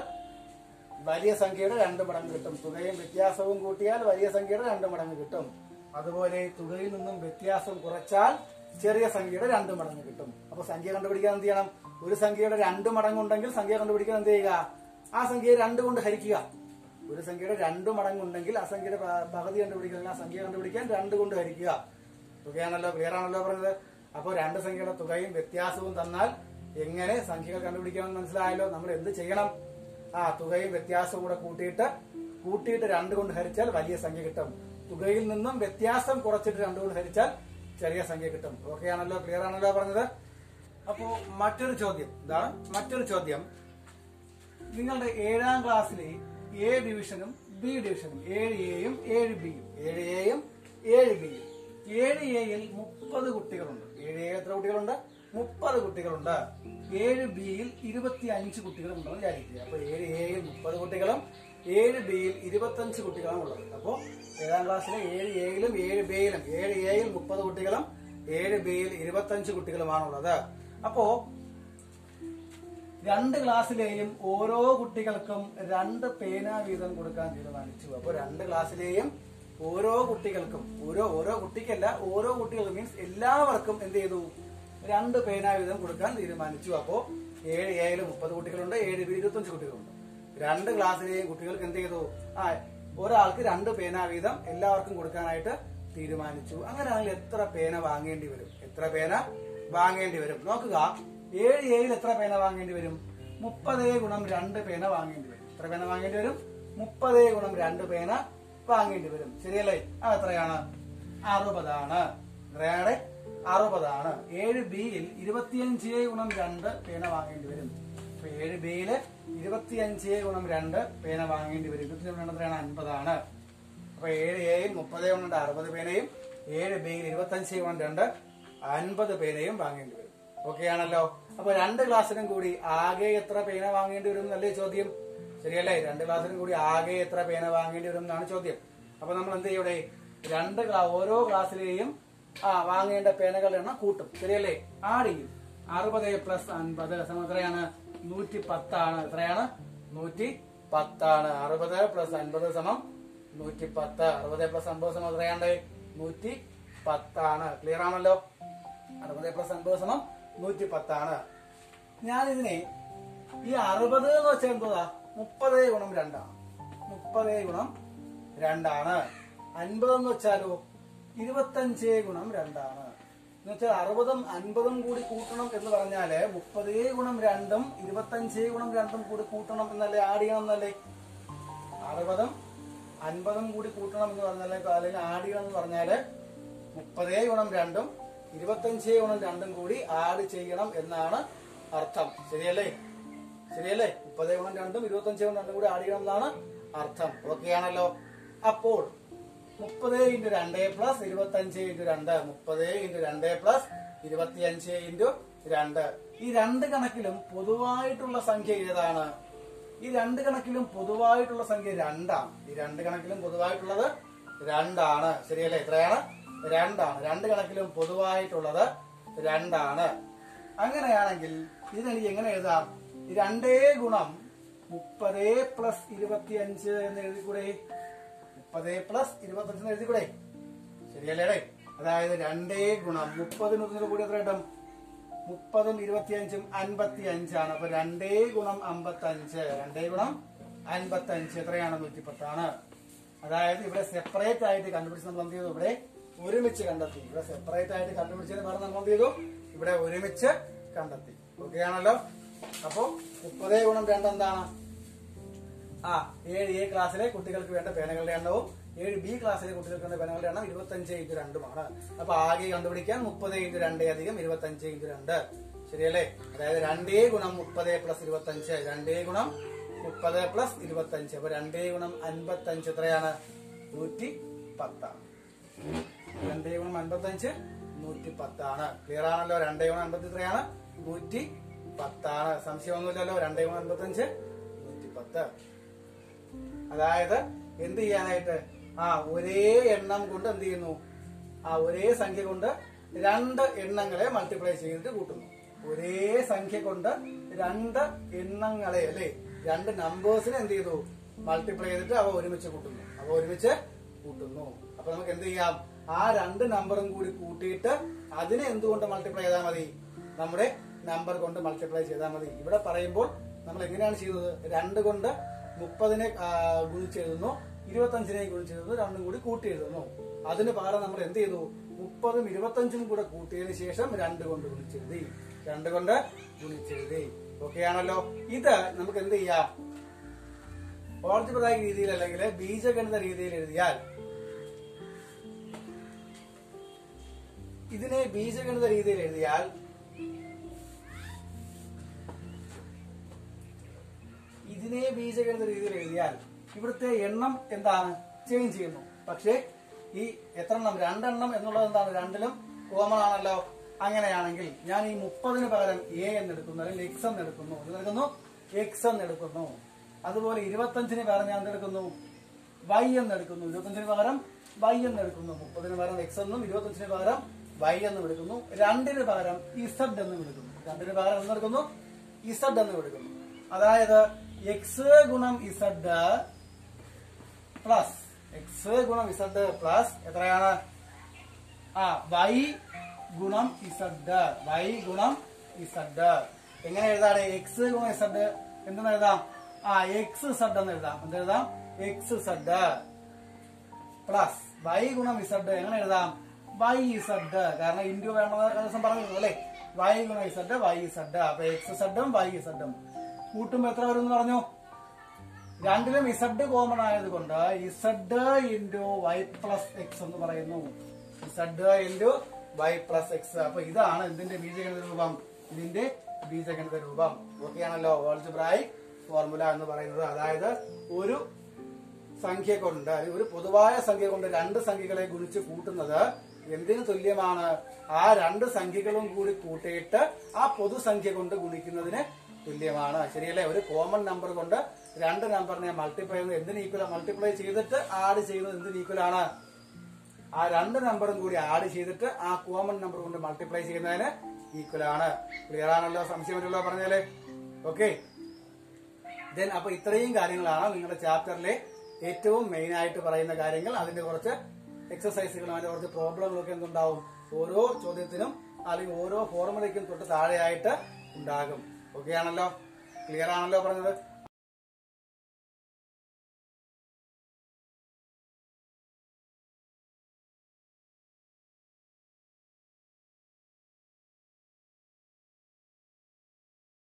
[SPEAKER 1] വലിയ സംഖ്യയുടെ രണ്ട് മടങ്ങ് കിട്ടും തുകയും വ്യത്യാസവും കൂട്ടിയാൽ വലിയ സംഖ്യയുടെ രണ്ട് മടങ്ങ് കിട്ടും അതുപോലെ തുകയിൽ നിന്നും വ്യത്യാസം കുറച്ചാൽ ചെറിയ സംഖ്യയുടെ രണ്ട് മടങ്ങ് കിട്ടും അപ്പൊ സംഖ്യ കണ്ടുപിടിക്കാൻ എന്ത് ചെയ്യണം ഒരു സംഖ്യയുടെ രണ്ട് മടങ്ങ് ഉണ്ടെങ്കിൽ സംഖ്യ കണ്ടുപിടിക്കാൻ എന്ത് ചെയ്യുക ആ സംഖ്യയെ രണ്ട് കൊണ്ട് ഹരിക്കുക ഒരു സംഖ്യയുടെ രണ്ട് മടങ്ങ് ഉണ്ടെങ്കിൽ ആ സംഖ്യയുടെ പ- പകുതി കണ്ടുപിടിക്കാൻ ആ സംഖ്യ കണ്ടുപിടിക്കാൻ രണ്ട് കൊണ്ട് ഹരിക്കുക തുകയാണല്ലോ ക്ലിയർ ആണല്ലോ പറഞ്ഞത് അപ്പോൾ രണ്ട് സംഖ്യയുടെ തുകയും വ്യത്യാസവും തന്നാൽ എങ്ങനെ സംഖ്യകൾ കണ്ടുപിടിക്കാമെന്ന് മനസ്സിലായല്ലോ നമ്മൾ എന്ത് ചെയ്യണം ആ തുകയും വ്യത്യാസവും കൂടെ കൂട്ടിയിട്ട് കൂട്ടിയിട്ട് രണ്ട് കൊണ്ട് ഹരിച്ചാൽ വലിയ സംഖ്യ കിട്ടും തുകയിൽ നിന്നും വ്യത്യാസം കുറച്ചിട്ട് രണ്ട് കൊണ്ട് ഹരിച്ചാൽ ചെറിയ സംഖ്യ കിട്ടും ഓക്കെ ആണല്ലോ ക്ലിയർ ആണല്ലോ പറഞ്ഞത് അപ്പോ മറ്റൊരു ചോദ്യം ഇതാണ് മറ്റൊരു ചോദ്യം നിങ്ങളുടെ ഏഴാം ക്ലാസ്സിലെ എ ഡിവിഷനും ബി ഡിവിഷനും ഏഴ് എയും ഏഴ് ബിയും ഏഴ് എയും ഏഴ് ബിയും ഏഴ് എയിൽ മുപ്പത് കുട്ടികളുണ്ട് ഏഴ് എ എത്ര കുട്ടികളുണ്ട് മുപ്പത് കുട്ടികളുണ്ട് ഏഴ് ബിയിൽ ഇരുപത്തി അഞ്ച് കുട്ടികളുണ്ടെന്ന് വിചാരിക്കുക അപ്പൊ ഏഴ് എയിൽ മുപ്പത് കുട്ടികളും ഏഴ് ബിയിൽ ഇരുപത്തഞ്ച് കുട്ടികളാണ് ഉള്ളത് അപ്പോ ഏഴാം ക്ലാസ്സിലെ ഏഴ് എയിലും ഏഴ് ബിയിലും ഏഴ് എയിൽ മുപ്പത് കുട്ടികളും ഏഴ് ബിയിൽ ഇരുപത്തഞ്ച് കുട്ടികളുമാണുള്ളത് അപ്പോ രണ്ട് ക്ലാസ്സിലെയും ഓരോ കുട്ടികൾക്കും രണ്ട് പേന വീതം കൊടുക്കാൻ തീരുമാനിച്ചു അപ്പൊ രണ്ട് ക്ലാസ്സിലെയും ഓരോ കുട്ടികൾക്കും ഓരോ ഓരോ കുട്ടിക്കല്ല ഓരോ കുട്ടികൾക്കും മീൻസ് എല്ലാവർക്കും എന്ത് ചെയ്തു രണ്ട് പേന വീതം കൊടുക്കാൻ തീരുമാനിച്ചു അപ്പോ ഏഴ് ഏഴില് മുപ്പത് കുട്ടികളുണ്ട് ഏഴ് ബി ഇരുപത്തഞ്ച് കുട്ടികളുണ്ട് രണ്ട് ക്ലാസ്സിലെയും കുട്ടികൾക്ക് എന്ത് ചെയ്തു ആ ഒരാൾക്ക് രണ്ട് പേന വീതം എല്ലാവർക്കും കൊടുക്കാനായിട്ട് തീരുമാനിച്ചു അങ്ങനെയാണെങ്കിൽ എത്ര പേന വാങ്ങേണ്ടി വരും എത്ര പേന വാങ്ങേണ്ടി വരും നോക്കുക ഏഴ് ഏഴിൽ എത്ര പേന വാങ്ങേണ്ടി വരും മുപ്പതേ ഗുണം രണ്ട് പേന വാങ്ങേണ്ടി വരും എത്ര പേന വാങ്ങേണ്ടി വരും മുപ്പതേ ഗുണം രണ്ട് പേന വാങ്ങേണ്ടി വരും ശരിയല്ലേ അത് എത്രയാണ് അറുപതാണ് എത്രയാണ് അറുപതാണ് ഏഴ് ബിയിൽ ഇരുപത്തിയഞ്ച് ഗുണം രണ്ട് പേന വാങ്ങേണ്ടി വരും അപ്പൊ ഏഴ് ബിയില് ഇരുപത്തിയഞ്ച് ഗുണം രണ്ട് പേന വാങ്ങേണ്ടി വരും ഇരുപത്തിയഞ്ച് ഗുണം എത്രയാണ് അൻപതാണ് അപ്പൊ ഏഴ് എയിൽ മുപ്പത് കൊണ്ട് അറുപത് പേനയും ഏഴ് ബിയിൽ ഇരുപത്തഞ്ച് കൊണ്ട് രണ്ട് അൻപത് പേനയും വാങ്ങേണ്ടി വരും ഓക്കെ ആണല്ലോ അപ്പൊ രണ്ട് ക്ലാസ്സിനും കൂടി ആകെ എത്ര പേന വാങ്ങേണ്ടി വരും എന്നല്ലേ ചോദ്യം ശരിയല്ലേ രണ്ട് ക്ലാസ്സിനും കൂടി ആകെ എത്ര പേന വാങ്ങേണ്ടി വരും എന്നാണ് ചോദ്യം അപ്പൊ നമ്മൾ എന്ത് ചെയ്യും ഇവിടെ രണ്ട് ക്ലാ- ഓരോ ക്ലാസ്സിലെയും ആ വാങ്ങേണ്ട പേനകളുടെ എണ്ണം കൂട്ടും ശരിയല്ലേ ആഡ് ചെയ്യും അറുപത് പ്ലസ് അൻപത് സമം എത്രയാണ് നൂറ്റി പത്താണ് എത്രയാണ് നൂറ്റി പത്താണ് അറുപത് പ്ലസ് അൻപത് സമം നൂറ്റി പത്ത് അറുപത് പ്ലസ് അമ്പത് സമം എത്രയാണ്ട് നൂറ്റി പത്താണ് ക്ലിയർ ആണല്ലോ അറുപത് പ്ലസ് അൻപത് സമം നൂറ്റി പത്താണ് ഞാൻ ഇതിനെ ഈ അറുപത് എന്ന് വെച്ചാൽ എന്തോതാ മുപ്പത് ഗുണം രണ്ടാണ് മുപ്പത് ഗുണം രണ്ടാണ് അൻപത് എന്ന് വെച്ചാലോ ഇരുപത്തഞ്ച് ഗുണം രണ്ടാണ് എന്ന് വെച്ചാൽ അറുപതും അൻപതും കൂടി കൂട്ടണം എന്ന് പറഞ്ഞാല് മുപ്പത് ഗുണം രണ്ടും ഇരുപത്തഞ്ച് ഗുണം രണ്ടും കൂടി കൂട്ടണം എന്നല്ലേ ആഡ് ചെയ്യണം എന്നല്ലേ അറുപതും അൻപതും കൂടി കൂട്ടണം എന്ന് പറഞ്ഞാല് അല്ലെങ്കിൽ ആഡ് ചെയ്യണം എന്ന് പറഞ്ഞാല് മുപ്പതേ ഗുണം രണ്ടും ഇരുപത്തഞ്ച് ഗുണം രണ്ടും കൂടി ആഡ് ചെയ്യണം എന്നാണ് അർത്ഥം ശരിയല്ലേ ശരിയല്ലേ മുപ്പതേ ഗുണം രണ്ടും ഇരുപത്തഞ്ച് ഗുണം രണ്ടും കൂടി ആഡ് ചെയ്യണം എന്നാണ് അർത്ഥം ഓക്കെ ആണല്ലോ അപ്പോൾ മുപ്പത് ഇൻറ്റു രണ്ട് പ്ലസ് ഇരുപത്തഞ്ച് ഇൻറ്റു രണ്ട് മുപ്പത് ഇൻറ്റു രണ്ട് പ്ലസ് ഇരുപത്തിയഞ്ച് ഇൻറ്റു രണ്ട് ഈ രണ്ട് കണക്കിലും പൊതുവായിട്ടുള്ള സംഖ്യ ഏതാണ് ഈ രണ്ട് കണക്കിലും പൊതുവായിട്ടുള്ള സംഖ്യ രണ്ടാണ് ഈ രണ്ട് കണക്കിലും പൊതുവായിട്ടുള്ളത് രണ്ടാണ് ശരിയല്ലേ എത്രയാണ് രണ്ടാണ് രണ്ട് കണക്കിലും പൊതുവായിട്ടുള്ളത് രണ്ടാണ് അങ്ങനെയാണെങ്കിൽ ഇതിനെനിക്ക് എങ്ങനെ എഴുതാം ഈ രണ്ടേ ഗുണം മുപ്പതേ പ്ലസ് ഇരുപത്തിയഞ്ച് എന്ന് എഴുതിക്കൂടെ മുപ്പതേ പ്ലസ് ഇരുപത്തഞ്ച് എന്ന് എഴുതിക്കൂടെ ശരിയല്ലേ അതായത് രണ്ടേ ഗുണം മുപ്പതിന് ഒന്നിന് കൂടി എത്ര കിട്ടും മുപ്പതും ഇരുപത്തിയഞ്ചും അൻപത്തി അഞ്ചാണ് അപ്പൊ രണ്ടേ ഗുണം അമ്പത്തി അഞ്ച് രണ്ടേ ഗുണം അൻപത്തി അഞ്ച് എത്രയാണ് നൂറ്റിപ്പത്താണ് അതായത് ഇവിടെ സെപ്പറേറ്റ് ആയിട്ട് കണ്ടുപിടിച്ച് നമ്മൾ എന്ത് ചെയ്തു ഇവിടെ ഒരുമിച്ച് കണ്ടെത്തി ഇവിടെ സെപ്പറേറ്റ് ആയിട്ട് കണ്ടുപിടിച്ചതിന് പകരം നമ്മൾ എന്ത് ചെയ്തു ഇവിടെ ഒരുമിച്ച് കണ്ടെത്തി ഓക്കെ ആണല്ലോ അപ്പോ മുപ്പതേ ഗുണം രണ്ട് എന്താണ് ആ ഏഴ് എ ക്ലാസ്സിലെ കുട്ടികൾക്ക് വേണ്ട പേനകളുടെ എണ്ണവും ഏഴ് ബി ക്ലാസ്സിലെ കുട്ടികൾക്ക് വേണ്ട പേനകളുടെ എണ്ണം ഇരുപത്തഞ്ച് ഇൻറ്റു രണ്ടുമാണ് അപ്പൊ ആകെ കണ്ടുപിടിക്കാൻ മുപ്പത് ഇൻറ്റു രണ്ട് അധികം ഇരുപത്തഞ്ച് ഇൻറ്റു രണ്ട് ശരിയല്ലേ അതായത് രണ്ടേ ഗുണം മുപ്പത് പ്ലസ് ഇരുപത്തഞ്ച് രണ്ടേ ഗുണം മുപ്പത് പ്ലസ് ഇരുപത്തഞ്ച് അപ്പൊ രണ്ടേ ഗുണം അൻപത്തഞ്ച് എത്രയാണ് നൂറ്റി പത്താണ് രണ്ടേ ഗുണം അൻപത്തഞ്ച് നൂറ്റി പത്താണ് ക്ലിയർ ആണല്ലോ രണ്ടേ ഗുണം അൻപത്തി എത്രയാണ് നൂറ്റി പത്താണ് സംശയമൊന്നുമില്ലല്ലോ രണ്ടേ ഗുണം അൻപത്തഞ്ച് നൂറ്റി പത്ത് അതായത് എന്ത് ചെയ്യാനായിട്ട് ആ ഒരേ എണ്ണം കൊണ്ട് എന്ത് ചെയ്യുന്നു ആ ഒരേ സംഖ്യ കൊണ്ട് രണ്ട് എണ്ണങ്ങളെ മൾട്ടിപ്ലൈ ചെയ്തിട്ട് കൂട്ടുന്നു ഒരേ സംഖ്യ കൊണ്ട് രണ്ട് എണ്ണങ്ങളെ അല്ലെ രണ്ട് നമ്പേഴ്സിനെ എന്ത് ചെയ്തു മൾട്ടിപ്ലൈ ചെയ്തിട്ട് അവ ഒരുമിച്ച് കൂട്ടുന്നു അവ ഒരുമിച്ച് കൂട്ടുന്നു അപ്പൊ നമുക്ക് എന്ത് ചെയ്യാം ആ രണ്ട് നമ്പറും കൂടി കൂട്ടിയിട്ട് അതിനെ എന്തുകൊണ്ട് മൾട്ടിപ്ലൈ ചെയ്താൽ മതി നമ്മുടെ നമ്പർ കൊണ്ട് മൾട്ടിപ്ലൈ ചെയ്താൽ മതി ഇവിടെ പറയുമ്പോൾ നമ്മൾ എങ്ങനെയാണ് ചെയ്തത് രണ്ട് കൊണ്ട് മുപ്പതിനെ ആ, ഗുണിച്ചെഴുതുന്നു ഇരുപത്തഞ്ചിനെ ഗുണിച്ചെഴുതുന്നു രണ്ടും കൂടി കൂട്ടി എഴുതുന്നു അതിന് പകരം നമ്മൾ എന്ത് ചെയ്തു മുപ്പതും ഇരുപത്തഞ്ചും കൂടെ കൂട്ടിയതിന് ശേഷം രണ്ട് കൊണ്ട് ഗുണിച്ചെഴുതി രണ്ട് കൊണ്ട് ഗുണിച്ചെഴുതി ഓക്കെ ആണല്ലോ ഇത് നമുക്ക് എന്ത് ചെയ്യാം ഓൾജിബ്രായിക് രീതിയിൽ അല്ലെങ്കിൽ ബീജഗണിത രീതിയിൽ എഴുതിയാൽ ഇതിനെ ബീജഗണിത രീതിയിൽ എഴുതിയാൽ ഇതിനെ ബീജഗണിത രീതിയിൽ എഴുതിയാൽ ഇവിടുത്തെ എണ്ണം എന്താണ് ചേഞ്ച് ചെയ്യുന്നു പക്ഷേ ഈ എത്ര എണ്ണം രണ്ടെണ്ണം എന്നുള്ളത് എന്താണ് രണ്ടിലും കോമൺ ആണല്ലോ അങ്ങനെയാണെങ്കിൽ ഞാൻ ഈ മുപ്പതിന് പകരം എ എന്നെടുക്കുന്നു അല്ലെങ്കിൽ എക്സ് എന്നെടുക്കുന്നു എന്തെടുക്കുന്നു എക്സ് എന്നെടുക്കുന്നു അതുപോലെ ഇരുപത്തഞ്ചിന് പകരം ഞാൻ എന്തെടുക്കുന്നു വൈ എന്നെടുക്കുന്നു ഇരുപത്തഞ്ചിന് പകരം വൈ എന്നെടുക്കുന്നു മുപ്പതിന് പകരം എക്സ് എന്നും ഇരുപത്തഞ്ചിന് പകരം വൈ എന്നും എടുക്കുന്നു രണ്ടിന് പകരം ഇസഡ് എന്നും എടുക്കുന്നു രണ്ടിന് പകരം എന്നെടുക്കുന്നു ഇസഡ് എന്നും എടുക്കുന്നു അതായത് എക്സ് ഗുണം ഇസഡ് പ്ലസ് എക്സ് ഗുണം ഇസഡ് പ്ലസ് എത്രയാണ് ആ വൈ ഗുണം ഇസഡ് വൈ ഗുണം ഇസഡ് എങ്ങനെ എഴുതാണ് എക്സ് ഗുണം ഇസഡ് എന്തെന്ന് എഴുതാം ആ എക്സ് സെഡ് എന്ന് എഴുതാം എന്ത് എഴുതാം എക്സ് സെഡ് പ്ലസ് വൈ ഗുണം ഇസഡ് എങ്ങനെ എഴുതാം വൈ ഇസഡ് കാരണം ഇൻഡു വേണമെന്ന് കഴിഞ്ഞ ദിവസം പറഞ്ഞിരുന്നു അല്ലേ വൈ ഗുണം ഇസഡ് വൈ ഇസഡ് അപ്പൊ എക്സ് സെഡും വൈ ഇസഡും കൂട്ടുമ്പോ എത്ര വരും എന്ന് പറഞ്ഞു രണ്ടിലും ഇസഡ് കോമൺ ആയതുകൊണ്ട് z into y plus x എന്ന് പറയുന്നു z into y plus x അപ്പൊ ഇതാണ് ഇതിന്റെ ബീജഗണിത രൂപം ഇതിന്റെ ബീജഗണിത രൂപം ഓക്കെയാണല്ലോ ഓൾജിബ്രായിക് ഫോർമുല എന്ന് പറയുന്നത് അതായത് ഒരു സംഖ്യ കൊണ്ട് അല്ലെങ്കിൽ ഒരു പൊതുവായ സംഖ്യ കൊണ്ട് രണ്ട് സംഖ്യകളെ ഗുണിച്ച് കൂട്ടുന്നത് എന്തിനു തുല്യമാണ് ആ രണ്ട് സംഖ്യകളും കൂടി കൂട്ടിയിട്ട് ആ പൊതുസംഖ്യ കൊണ്ട് ഗുണിക്കുന്നതിന് തുല്യമാണ് ശരിയല്ലേ ഒരു കോമൺ നമ്പർ കൊണ്ട് രണ്ട് നമ്പറിനെ മൾട്ടിപ്ലൈ ചെയ്യുന്നത് എന്തിന് ഈക്വൽ മൾട്ടിപ്ലൈ ചെയ്തിട്ട് ആഡ് ചെയ്യുന്നത് എന്തിന് ഈക്വൽ ആണ് ആ രണ്ട് നമ്പറും കൂടി ആഡ് ചെയ്തിട്ട് ആ കോമൺ നമ്പർ കൊണ്ട് മൾട്ടിപ്ലൈ ചെയ്യുന്നതിന് ഈക്വൽ ആണ് ക്ലിയർ ആണല്ലോ സംശയമില്ലല്ലോ പറഞ്ഞാലേ ഓക്കെ ദെൻ അപ്പൊ ഇത്രയും കാര്യങ്ങളാണ് നിങ്ങളുടെ ചാപ്റ്ററിലെ ഏറ്റവും മെയിൻ ആയിട്ട് പറയുന്ന കാര്യങ്ങൾ അതിന്റെ കുറച്ച് എക്സസൈസുകളും അതിന്റെ കുറച്ച് പ്രോബ്ലങ്ങളും ഒക്കെ എന്തുണ്ടാവും ഓരോ ചോദ്യത്തിനും അല്ലെങ്കിൽ ഓരോ ഫോർമുലയ്ക്കും തൊട്ട് താഴെയായിട്ട് ഉണ്ടാകും ഓക്കെ ആണല്ലോ ക്ലിയർ ആണല്ലോ പറഞ്ഞത്